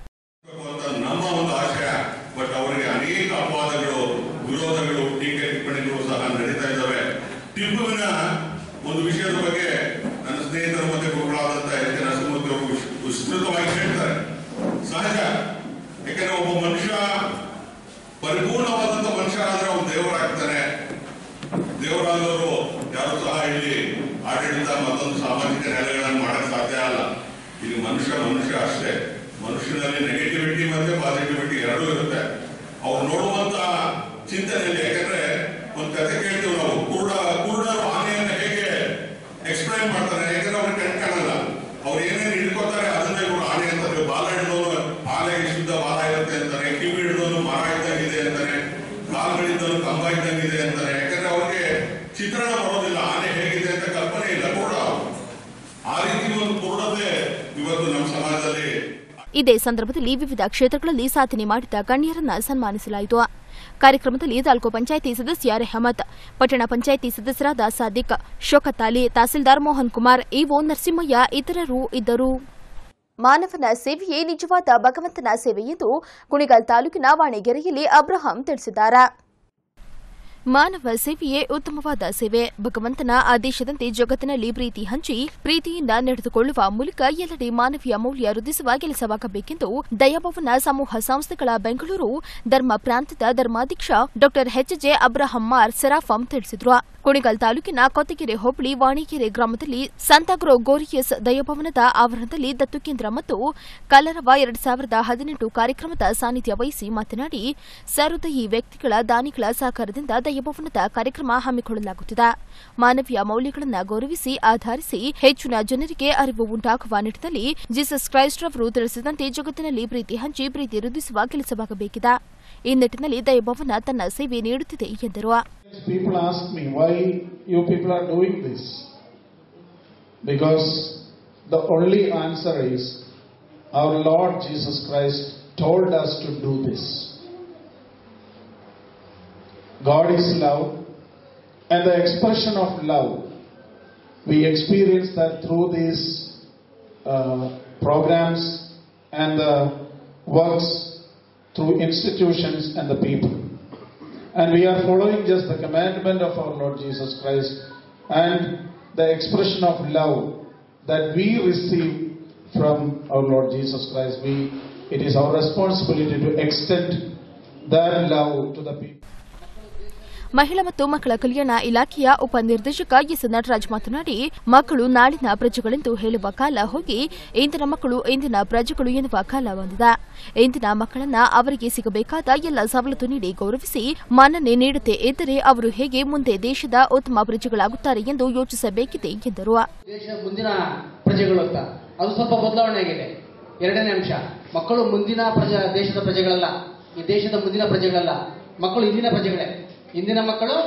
ಅಂತ ನಮ್ಮ ಒಂದು ಆಶಯ ಬಟ್ ಅವರಿಗೆ ಅನೇಕ ಅಪವಾದಗಳು ವಿರೋಧಗಳು ಟೀಕೆ ಟಿಪ್ಪಣಿಗಳು ಸಹ ನಡೀತಾ ಇದ್ದಾವೆ ಟಿಪ್ಪುವಿನ ಒಂದು ವಿಷಯದ ಬಗ್ಗೆ ನನ್ನ ಸ್ನೇಹಿತರ ಮಧ್ಯೆ ಗುರುಗಳಾದಂತ ಎಚ್ ಕೆ ನರಸಿಂಹಮೂರ್ತಿ ಅವರು ವಿಸ್- ವಿಸ್ತೃತವಾಗಿ ಹೇಳ್ತಾರೆ ಸಹಜ ಯಾಕಂದ್ರೆ ಒಬ್ಬ ಮನುಷ್ಯ ಪರಿಪೂರ್ಣವಾದಂತ ಮನುಷ್ಯ ಆದ್ರೆ ಅವನು ದೇವರಾಗ್ತಾನೆ ದೇವರಾದವರು ಯಾರು ಸಹ ಇಲ್ಲಿ ಆಡಳಿತ ಮತ್ತೊಂದು ಸಾಮಾಜಿಕ ನೆಲೆಗಳನ್ನು ಮಾಡಕ್ ಸಾಧ್ಯ ಅಲ್ಲ ಇಲ್ಲಿ ಮನುಷ್ಯ ಮನುಷ್ಯ ಅಷ್ಟೇ ಮನುಷ್ಯನಲ್ಲಿ ನೆಗೆಟಿವಿಟಿ ಮತ್ತೆ ಪಾಸಿಟಿವಿಟಿ ಎರಡೂ ಇರುತ್ತೆ ಅವ್ರು ನೋಡುವಂತ ಚಿಂತನೆಯಲ್ಲಿ ಯಾಕಂದ್ರೆ ಒಂದು ಕಥೆ ಕೇಳ್ತೀವಿ ನಾವು ಕುರುಡ ಕುರುಡರು ಆನೆಯನ್ನು ಹೇಗೆ ಎಕ್ಸ್ಪ್ಲೈನ್ ಮಾಡ್ತಾರೆ ಯಾಕಂದ್ರೆ ಅವ್ರಿಗೆ ಕಣ್ ಕಾಣಲ್ಲ ಅವ್ರು ಏನೇನು ಹಿಡ್ಕೋತಾರೆ ಅದನ್ನ ಇವರು ಆನೆ ಅಂತಾರೆ ಬಾಲ ಹಿಡಿದವರು ಆನೆಗೆ ಶುದ್ಧ ಬಾಲ ಇರುತ್ತೆ ಅಂತಾರೆ ಕಿವಿ ಹಿಡಿದವನು ಮರ ಇದ್ದಂಗಿದೆ ಅಂತಾರೆ ಕಾಲ್ಗಳಿದ್ದವನು ಕಂಬ ಇದ್ದಂಗಿದೆ ಅಂತಾರೆ ಯಾಕಂದ್ರೆ ಅವ್ರಿಗೆ ಚಿತ್ರಣ ಬರೋದಿಲ್ಲ ಆನೆ ಹೇಗಿದೆ ಅಂತ ಕಲ್ಪನೆ ಇಲ್ಲ ಕುರುಡ ಅವ್ರು. ಆ ರೀತಿ ಒಂದು ಕುರುಡತೆ ಇವತ್ತು ನಮ್ಮ ಸಮಾಜದಲ್ಲಿ ಇದೇ ಸಂದರ್ಭದಲ್ಲಿ ವಿವಿಧ ಕ್ಷೇತ್ರಗಳಲ್ಲಿ ಸಾಧನೆ ಮಾಡಿದ ಗಣ್ಯರನ್ನ ಸನ್ಮಾನಿಸಲಾಯಿತು ಕಾರ್ಯಕ್ರಮದಲ್ಲಿ ತಾಲೂಕು ಪಂಚಾಯಿತಿ ಸದಸ್ಯ ರೆಹಮತ್ ಪಟ್ಟಣ ಪಂಚಾಯಿತಿ ಸದಸ್ಯರಾದ ಸಾದಿಕ್ ಶೋಕತ್ ಅಲಿ ತಹಸೀಲ್ದಾರ್ ಮೋಹನ್ ಕುಮಾರ್ ಇಒ ನರಸಿಂಹಯ್ಯ ಇತರರು ಇದ್ದರು ಮಾನವನ ಸೇವೆಯೇ ನಿಜವಾದ ಭಗವಂತನ ಸೇವೆ ಎಂದು ಕುಣಿಗಲ್ ತಾಲೂಕಿನ ವಾಣಿಗೆರೆಯಲ್ಲಿ ಅಬ್ರಹಾಂ ತಿಳಿಸಿದ್ದಾರೆ ಮಾನವ ಸೇವೆಯೇ ಉತ್ತಮವಾದ ಸೇವೆ ಭಗವಂತನ ಆದೇಶದಂತೆ ಜಗತ್ತಿನಲ್ಲಿ ಪ್ರೀತಿ ಹಂಚಿ ಪ್ರೀತಿಯಿಂದ ನಡೆದುಕೊಳ್ಳುವ ಮೂಲಕ ಎಲ್ಲೆಡೆ ಮಾನವೀಯ ಮೌಲ್ಯ ವೃದ್ಧಿಸುವ ಕೆಲಸವಾಗಬೇಕೆಂದು ದಯಾಭವನ ಸಮೂಹ ಸಂಸ್ಥೆಗಳ ಬೆಂಗಳೂರು ಧರ್ಮ ಪ್ರಾಂತದ ಧರ್ಮಾಧ್ಯಕ್ಷ ಡಾ ಎಚ್ ಜೆ ಅಬ್ರಹಂ ಮಾರ್ ಸೆರಾಫಂ ತಿಳಿಸಿದರು ಕುಣಿಗಲ್ ತಾಲೂಕಿನ ಕೊತ್ತಗೆರೆ ಹೋಬಳಿ ವಾಣಿಗೆರೆ ಗ್ರಾಮದಲ್ಲಿ ಸಂತ ಗೋರಿಯಸ್ ದಯಾಭವನದ ಆವರಣದಲ್ಲಿ ದತ್ತು ಕೇಂದ್ರ ಮತ್ತು ಕಲರವ ಎರಡ್ ಸಾವಿರದ ಹದಿನೆಂಟು ಕಾರ್ಯಕ್ರಮದ ಸಾನ್ನಿಧ್ಯ ವಹಿಸಿ ಮಾತನಾಡಿ ಸಹೃದಯಿ ವ್ಯಕ್ತಿಗಳ ದಾನಿಗಳ ಸಹಕಾರದಿಂದ ದಯಾಭವನದ ಕಾರ್ಯಕ್ರಮ ಹಮ್ಮಿಕೊಳ್ಳಲಾಗುತ್ತಿದೆ ಮಾನವೀಯ ಮೌಲ್ಯಗಳನ್ನು ಗೌರವಿಸಿ ಆಧರಿಸಿ ಹೆಚ್ಚಿನ ಜನರಿಗೆ ಅರಿವು ಉಂಟಾಗುವ ನಿಟ್ಟಿನಲ್ಲಿ ಜೀಸಸ್ ಕ್ರೈಸ್ಟ್ ರವರು ತಿಳಿಸಿದಂತೆ ಜಗತ್ತಿನಲ್ಲಿ ಪ್ರೀತಿ ಹಂಚಿ ಪ್ರೀತಿ ವೃದ್ಧಿಸುವ ಕೆಲಸವಾಗಬೇಕಿದೆ ಈ ನಿಟ್ಟಿನಲ್ಲಿ ದಯಭವನ ತನ್ನ ಸೇವೆ ನೀಡುತ್ತಿದೆ ಎಂದರು People ask me why you people are doing this. Because the only answer is our Lord Jesus Christ told us to do this. God is love, and the expression of love, we experience that through these uh, programs and the works through institutions and the people. And we are following just the commandment of our Lord Jesus Christ and the expression of love that we receive from our Lord Jesus Christ. We, it is our responsibility to extend that love to the people. ಮಹಿಳಾ ಮತ್ತು ಮಕ್ಕಳ ಕಲ್ಯಾಣ ಇಲಾಖೆಯ ಉಪನಿರ್ದೇಶಕ S Nataraj ಮಾತನಾಡಿ ಮಕ್ಕಳು ನಾಳಿನ ಪ್ರಜೆಗಳೆಂದು ಹೇಳುವ ಕಾಲ ಹೋಗಿ ಇಂದಿನ ಮಕ್ಕಳು ಇಂದಿನ ಪ್ರಜೆಗಳು ಎನ್ನುವ ಕಾಲ ಬಂದಿದೆ ಇಂದಿನ ಮಕ್ಕಳನ್ನ ಅವರಿಗೆ ಸಿಗಬೇಕಾದ ಎಲ್ಲ ಸವಲತ್ತು ನೀಡಿ ಗೌರವಿಸಿ ಮನ್ನಣೆ ನೀಡುತ್ತೆ ಇದ್ದರೆ ಅವರು ಹೇಗೆ ಮುಂದೆ ದೇಶದ ಉತ್ತಮ ಪ್ರಜೆಗಳಾಗುತ್ತಾರೆ ಎಂದು ಯೋಚಿಸಬೇಕಿದೆ ಎಂದರು ದೇಶ ಮುಂದಿನ ಪ್ರಜೆಗಳು ಅಂತ ಅದು ಸ್ವಲ್ಪ ಬದಲಾವಣೆ ಆಗಿದೆ ಎರಡನೇ ಅಂಶ ಮಕ್ಕಳು ಮುಂದಿನ ಪ್ರಜೆ ದೇಶದ ಪ್ರಜೆಗಳಲ್ಲ ಈ ದೇಶದ ಮುಂದಿನ ಪ್ರಜೆಗಳಲ್ಲ ಮಕ್ಕಳು ಇಂದಿನ ಪ್ರಜೆಗಳೇ ಇಂದಿನ ಮಕ್ಕಳು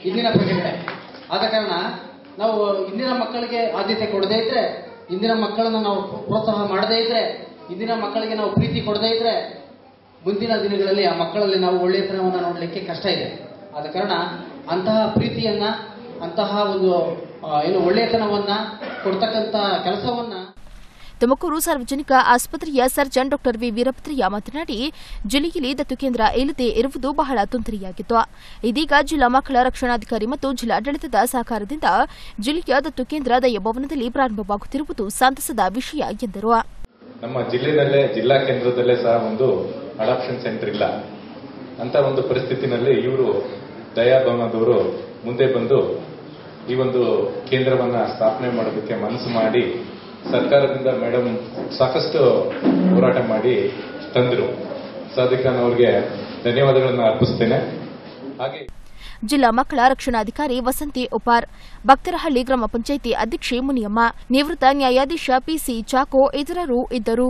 ಇಂದಿನ ಪ್ರಜೆಗಳೇ ಆದ ಕಾರಣ ನಾವು ಇಂದಿನ ಮಕ್ಕಳಿಗೆ ಆದ್ಯತೆ ಕೊಡದೇ ಇದ್ರೆ ಇಂದಿನ ಮಕ್ಕಳನ್ನು ನಾವು ಪ್ರೋತ್ಸಾಹ ಮಾಡದೇ ಇದ್ರೆ ಇಂದಿನ ಮಕ್ಕಳಿಗೆ ನಾವು ಪ್ರೀತಿ ಕೊಡದೇ ಇದ್ರೆ ಮುಂದಿನ ದಿನಗಳಲ್ಲಿ ಆ ಮಕ್ಕಳಲ್ಲಿ ನಾವು ಒಳ್ಳೆಯತನವನ್ನು ನೋಡಲಿಕ್ಕೆ ಕಷ್ಟ ಇದೆ ಆದ ಕಾರಣ ಅಂತಹ ಪ್ರೀತಿಯನ್ನ ಅಂತಹ ಒಂದು ಆ, ಏನು ಒಳ್ಳೆಯತನವನ್ನ ಕೊಡ್ತಕ್ಕಂತ ಕೆಲಸವನ್ನ ತುಮಕೂರು ಸಾರ್ವಜನಿಕ ಆಸ್ಪತ್ರೆಯ ಸರ್ಜನ್ ಡಾಕ್ಟರ್ ವಿ ವೀರಭದ್ರಯ್ಯ ಮಾತನಾಡಿ ಜಿಲ್ಲೆಯಲ್ಲಿ ದತ್ತು ಕೇಂದ್ರ ಇಲ್ಲದೆ ಇರುವುದು ಬಹಳ ತೊಂದರೆಯಾಗಿತ್ತು ಇದೀಗ ಜಿಲ್ಲಾ ಮಕ್ಕಳ ರಕ್ಷಣಾಧಿಕಾರಿ ಮತ್ತು ಜಿಲ್ಲಾಡಳಿತದ ಸಹಕಾರದಿಂದ ಜಿಲ್ಲೆಯ ದತ್ತು ಕೇಂದ್ರ ದಯಭವನದಲ್ಲಿ ಪ್ರಾರಂಭವಾಗುತ್ತಿರುವುದು ಸಂತಸದ ವಿಷಯ ಎಂದರು ನಮ್ಮ ಜಿಲ್ಲೆಯಲ್ಲೇ ಜಿಲ್ಲಾ ಕೇಂದ್ರದಲ್ಲೇ ಸಹ ಒಂದು ಅಡಾಪ್ಷನ್ ಸೆಂಟರ್ ಇಲ್ಲ ಅಂತ ಒಂದು ಪರಿಸ್ಥಿತಿನಲ್ಲಿ ಇವರು ದಯಾಭವನದವರು ಮುಂದೆ ಬಂದು ಈ ಒಂದು ಕೇಂದ್ರವನ್ನ ಸ್ಥಾಪನೆ ಮಾಡೋದಕ್ಕೆ ಮನಸ್ಸು ಮಾಡಿ ಸರ್ಕಾರದಿಂದ ಮೇಡಮ್ ಸಾಕಷ್ಟು ಹೋರಾಟ ಮಾಡಿ ತಂದರು ಸೊ ಅದಕ್ಕೆ ನಾನು ಅವ್ರಿಗೆ ಧನ್ಯವಾದಗಳನ್ನು ಅರ್ಪಿಸ್ತೇನೆ ಹಾಗೆ ಜಿಲ್ಲಾ ಮಕ್ಕಳ ರಕ್ಷಣಾಧಿಕಾರಿ ವಸಂತಿ ಉಪಾರ್ ಭಕ್ತರಹಳ್ಳಿ ಗ್ರಾಮ ಪಂಚಾಯಿತಿ ಅಧ್ಯಕ್ಷೆ ಮುನಿಯಮ್ಮ ನಿವೃತ್ತ ನ್ಯಾಯಾಧೀಶ ಪಿಸಿ ಚಾಕೋ ಇತರರು ಇದ್ದರು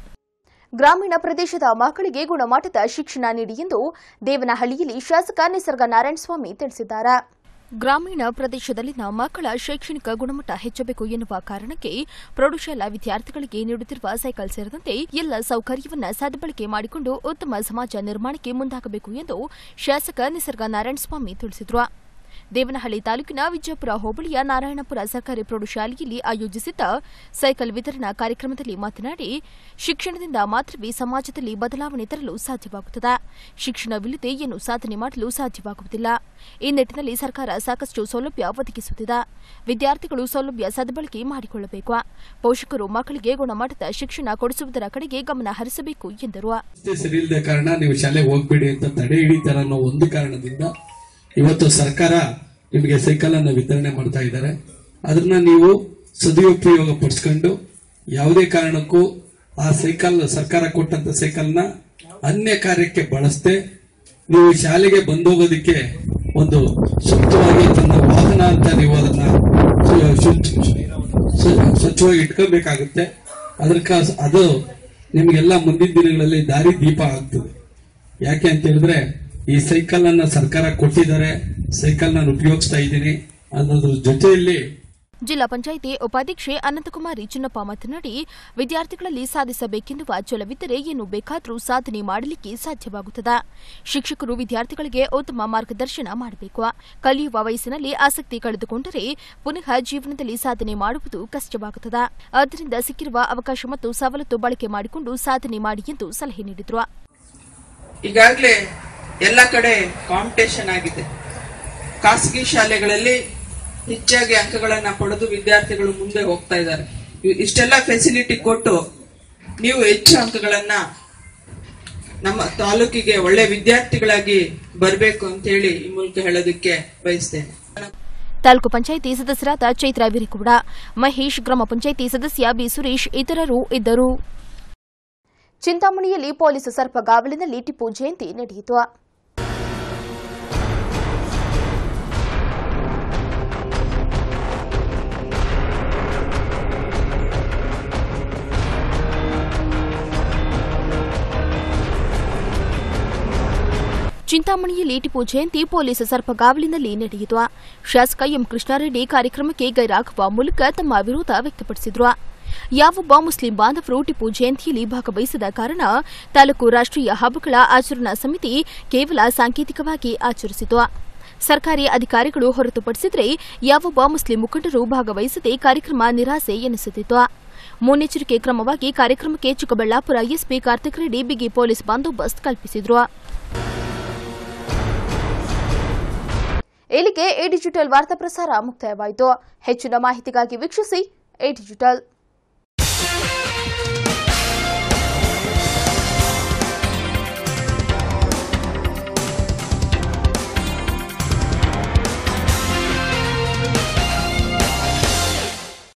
ಗ್ರಾಮೀಣ ಪ್ರದೇಶದ ಮಕ್ಕಳಿಗೆ ಗುಣಮಟ್ಟದ ಶಿಕ್ಷಣ ನೀಡಿ ಎಂದು ದೇವನಹಳ್ಳಿಯಲ್ಲಿ ಶಾಸಕ ನಿಸರ್ಗ ನಾರಾಯಣಸ್ವಾಮಿ ತಿಳಿಸಿದ್ದಾರೆ ಗ್ರಾಮೀಣ ಪ್ರದೇಶದಲ್ಲಿನ ಮಕ್ಕಳ ಶೈಕ್ಷಣಿಕ ಗುಣಮಟ್ಟ ಹೆಚ್ಚಬೇಕು ಎನ್ನುವ ಕಾರಣಕ್ಕೆ ಪ್ರೌಢಶಾಲಾ ವಿದ್ಯಾರ್ಥಿಗಳಿಗೆ ನೀಡುತ್ತಿರುವ ಸೈಕಲ್ ಸೇರಿದಂತೆ ಎಲ್ಲ ಸೌಕರ್ಯವನ್ನ ಸದ್ಬಳಕೆ ಮಾಡಿಕೊಂಡು ಉತ್ತಮ ಸಮಾಜ ನಿರ್ಮಾಣಕ್ಕೆ ಮುಂದಾಗಬೇಕು ಎಂದು ಶಾಸಕ ನಿಸರ್ಗ ನಾರಾಯಣಸ್ವಾಮಿ ತಿಳಿಸಿದರು ದೇವನಹಳ್ಳಿ ತಾಲೂಕಿನ ವಿಜಯಪುರ ಹೋಬಳಿಯ ನಾರಾಯಣಪುರ ಸರ್ಕಾರಿ ಪ್ರೌಢಶಾಲೆಯಲ್ಲಿ ಆಯೋಜಿಸಿದ್ದ ಸೈಕಲ್ ವಿತರಣಾ ಕಾರ್ಯಕ್ರಮದಲ್ಲಿ ಮಾತನಾಡಿ ಶಿಕ್ಷಣದಿಂದ ಮಾತ್ರವೇ ಸಮಾಜದಲ್ಲಿ ಬದಲಾವಣೆ ತರಲು ಸಾಧ್ಯವಾಗುತ್ತದೆ ಶಿಕ್ಷಣವಿಲ್ಲದೆ ಏನು ಸಾಧನೆ ಮಾಡಲು ಸಾಧ್ಯವಾಗುವುದಿಲ್ಲ ಈ ನಿಟ್ಟಿನಲ್ಲಿ ಸರ್ಕಾರ ಸಾಕಷ್ಟು ಸೌಲಭ್ಯ ಒದಗಿಸುತ್ತಿದೆ ವಿದ್ಯಾರ್ಥಿಗಳು ಸೌಲಭ್ಯ ಸದ್ಬಳಕೆ ಮಾಡಿಕೊಳ್ಳಬೇಕು ಪೋಷಕರು ಮಕ್ಕಳಿಗೆ ಗುಣಮಟ್ಟದ ಶಿಕ್ಷಣ ಕೊಡಿಸುವುದರ ಕಡೆಗೆ ಗಮನ ಹರಿಸಬೇಕು ಎಂದರು ವ್ಯವಸ್ಥೆ ಸರಿ ಇಲ್ಲದ ಕಾರಣ ನೀವು ಶಾಲೆಗೆ ಹೋಗ್ಬೇಡಿ ಅಂತ ತಡೆ ಹಿಡಿತಾರೆ ಅನ್ನೋ ಒಂದು ಕಾರಣದಿಂದ ಇವತ್ತು ಸರ್ಕಾರ ನಿಮಗೆ ಸೈಕಲ್ ಅನ್ನು ವಿತರಣೆ ಮಾಡ್ತಾ ಇದ್ದಾರೆ ಅದನ್ನ ನೀವು ಸದುಪಯೋಗ ಪಡಿಸ್ಕೊಂಡು ಯಾವುದೇ ಕಾರಣಕ್ಕೂ ಆ ಸೈಕಲ್ ಸರ್ಕಾರ ಕೊಟ್ಟಂತ ಸೈಕಲ್ನ ಅನ್ಯ ಕಾರ್ಯಕ್ಕೆ ಬಳಸದೆ ನೀವು ಶಾಲೆಗೆ ಬಂದೋಗೋದಕ್ಕೆ ಒಂದು ಸೂಕ್ತವಾಗಿ ತನ್ನ ವಾಹನ ಅಂತ ನೀವು ಅದನ್ನ ಸು- ಶುಚ್- ಸ್ವ- ಸ್ವಚ್ಛವಾಗಿ ಇಟ್ಕೋಬೇಕಾಗುತ್ತೆ ಅದಕ್ಕ ಅದು ನಿಮಗೆಲ್ಲ ಮುಂದಿನ ದಿನಗಳಲ್ಲಿ ದಾರಿ ದೀಪ ಆಗ್ತದೆ ಯಾಕೆ ಅಂತ ಹೇಳಿದ್ರೆ ಈ ಸೈಕಲ್ ಅನ್ನ ಸರ್ಕಾರ ಕೊಟ್ಟಿದ್ದಾರೆ ಸೈಕಲ್ ನಾನು ಉಪಯೋಗಿಸ್ತಾ ಇದ್ದೀನಿ ಅನ್ನೋದ್ರ ಜೊತೆಯಲ್ಲಿ ಜಿಲ್ಲಾ ಪಂಚಾಯಿತಿ ಉಪಾಧ್ಯಕ್ಷೆ ಅನಂತಕುಮಾರಿ ಚಿನ್ನಪ್ಪ ಮಾತನಾಡಿ ವಿದ್ಯಾರ್ಥಿಗಳಲ್ಲಿ ಸಾಧಿಸಬೇಕೆನ್ನುವ ಛಲವಿದ್ದರೆ ಏನು ಬೇಕಾದರೂ ಸಾಧನೆ ಮಾಡಲಿಕ್ಕೆ ಸಾಧ್ಯವಾಗುತ್ತದೆ ಶಿಕ್ಷಕರು ವಿದ್ಯಾರ್ಥಿಗಳಿಗೆ ಉತ್ತಮ ಮಾರ್ಗದರ್ಶನ ಮಾಡಬೇಕು ಕಲಿಯುವ ವಯಸ್ಸಿನಲ್ಲಿ ಆಸಕ್ತಿ ಕಳೆದುಕೊಂಡರೆ ಪುನಃ ಜೀವನದಲ್ಲಿ ಸಾಧನೆ ಮಾಡುವುದು ಕಷ್ಟವಾಗುತ್ತದೆ ಆದ್ದರಿಂದ ಸಿಕ್ಕಿರುವ ಅವಕಾಶ ಮತ್ತು ಸವಲತ್ತು ಬಳಕೆ ಮಾಡಿಕೊಂಡು ಸಾಧನೆ ಮಾಡಿ ಎಂದು ಸಲಹೆ ನೀಡಿದರು ಈಗಾಗಲೇ ಎಲ್ಲ ಕಡೆ ಕಾಂಪಿಟೇಷನ್ ಆಗಿದೆ ಖಾಸಗಿ ಶಾಲೆಗಳಲ್ಲಿ ಹೆಚ್ಚಾಗಿ ಅಂಕಗಳನ್ನ ಪಡೆದು ವಿದ್ಯಾರ್ಥಿಗಳು ಮುಂದೆ ಹೋಗ್ತಾ ಇದ್ದಾರೆ ಇ- ಇಷ್ಟೆಲ್ಲ ಫೆಸಿಲಿಟಿ ಕೊಟ್ಟು ನೀವು ಹೆಚ್ಚು ಅಂಕಗಳನ್ನ ನಮ್ಮ ತಾಲೂಕಿಗೆ ಒಳ್ಳೆ ವಿದ್ಯಾರ್ಥಿಗಳಾಗಿ ಬರಬೇಕು ಅಂತ ಹೇಳಿ ಈ ಮೂಲಕ ಹೇಳೋದಕ್ಕೆ ಬಯಸ್ತೇನೆ ತಾಲೂಕು ಪಂಚಾಯಿತಿ ಸದಸ್ಯರಾದ ಚೈತ್ರ ವೀರಗೌಡ ಮಹೇಶ್ ಗ್ರಾಮ ಪಂಚಾಯಿತಿ ಸದಸ್ಯ ಬಿ ಸುರೇಶ್ ಇತರರು ಇದ್ದರು ಚಿಂತಾಮಣಿಯಲ್ಲಿ ಪೊಲೀಸ್ ಸರ್ಪಗಾವಲಿನಲ್ಲಿ ಟಿಪ್ಪು ಜಯಂತಿ ನಡೆಯಿತು ಚಿಂತಾಮಣಿಯಲ್ಲಿ ಟಿಪ್ಪು ಜಯಂತಿ ಪೊಲೀಸ್ ಸರ್ಪಗಾವಲಿನಲ್ಲಿ ನಡೆಯಿತು ಶಾಸಕ ಎಂ ಕೃಷ್ಣಾರೆಡ್ಡಿ ಕಾರ್ಯಕ್ರಮಕ್ಕೆ ಗೈರಾಗುವ ಮೂಲಕ ತಮ್ಮ ವಿರೋಧ ವ್ಯಕ್ತಪಡಿಸಿದರು ಯಾವೊಬ್ಬ ಮುಸ್ಲಿಂ ಬಾಂಧವರು ಟಿಪ್ಪು ಜಯಂತಿಯಲ್ಲಿ ಭಾಗವಹಿಸದ ಕಾರಣ ತಾಲೂಕು ರಾಷ್ಟ್ರೀಯ ಹಬ್ಬಗಳ ಆಚರಣಾ ಸಮಿತಿ ಕೇವಲ ಸಾಂಕೇತಿಕವಾಗಿ ಆಚರಿಸಿತು ಸರ್ಕಾರಿ ಅಧಿಕಾರಿಗಳು ಹೊರತುಪಡಿಸಿದರೆ ಯಾವೊಬ್ಬ ಮುಸ್ಲಿಂ ಮುಖಂಡರು ಭಾಗವಹಿಸದೆ ಕಾರ್ಯಕ್ರಮ ನಿರಾಸೆ ಎನಿಸುತ್ತಿತ್ತು ಮುನ್ನೆಚ್ಚರಿಕೆ ಕ್ರಮವಾಗಿ ಕಾರ್ಯಕ್ರಮಕ್ಕೆ ಚಿಕ್ಕಬಳ್ಳಾಪುರ ಎಸ್ಪಿ ಕಾರ್ತಿಕ್ ರೆಡ್ಡಿ ಬಿಗಿ ಪೊಲೀಸ್ ಬಂದೋಬಸ್ತ್ ಕಲ್ಪಿಸಿದ್ರು ಇಲ್ಲಿಗೆ ಎ ಡಿಜಿಟಲ್ ವಾರ್ತಾ ಪ್ರಸಾರ ಮುಕ್ತಾಯವಾಯಿತು ಹೆಚ್ಚಿನ ಮಾಹಿತಿಗಾಗಿ ವೀಕ್ಷಿಸಿ ಎ ಡಿಜಿಟಲ್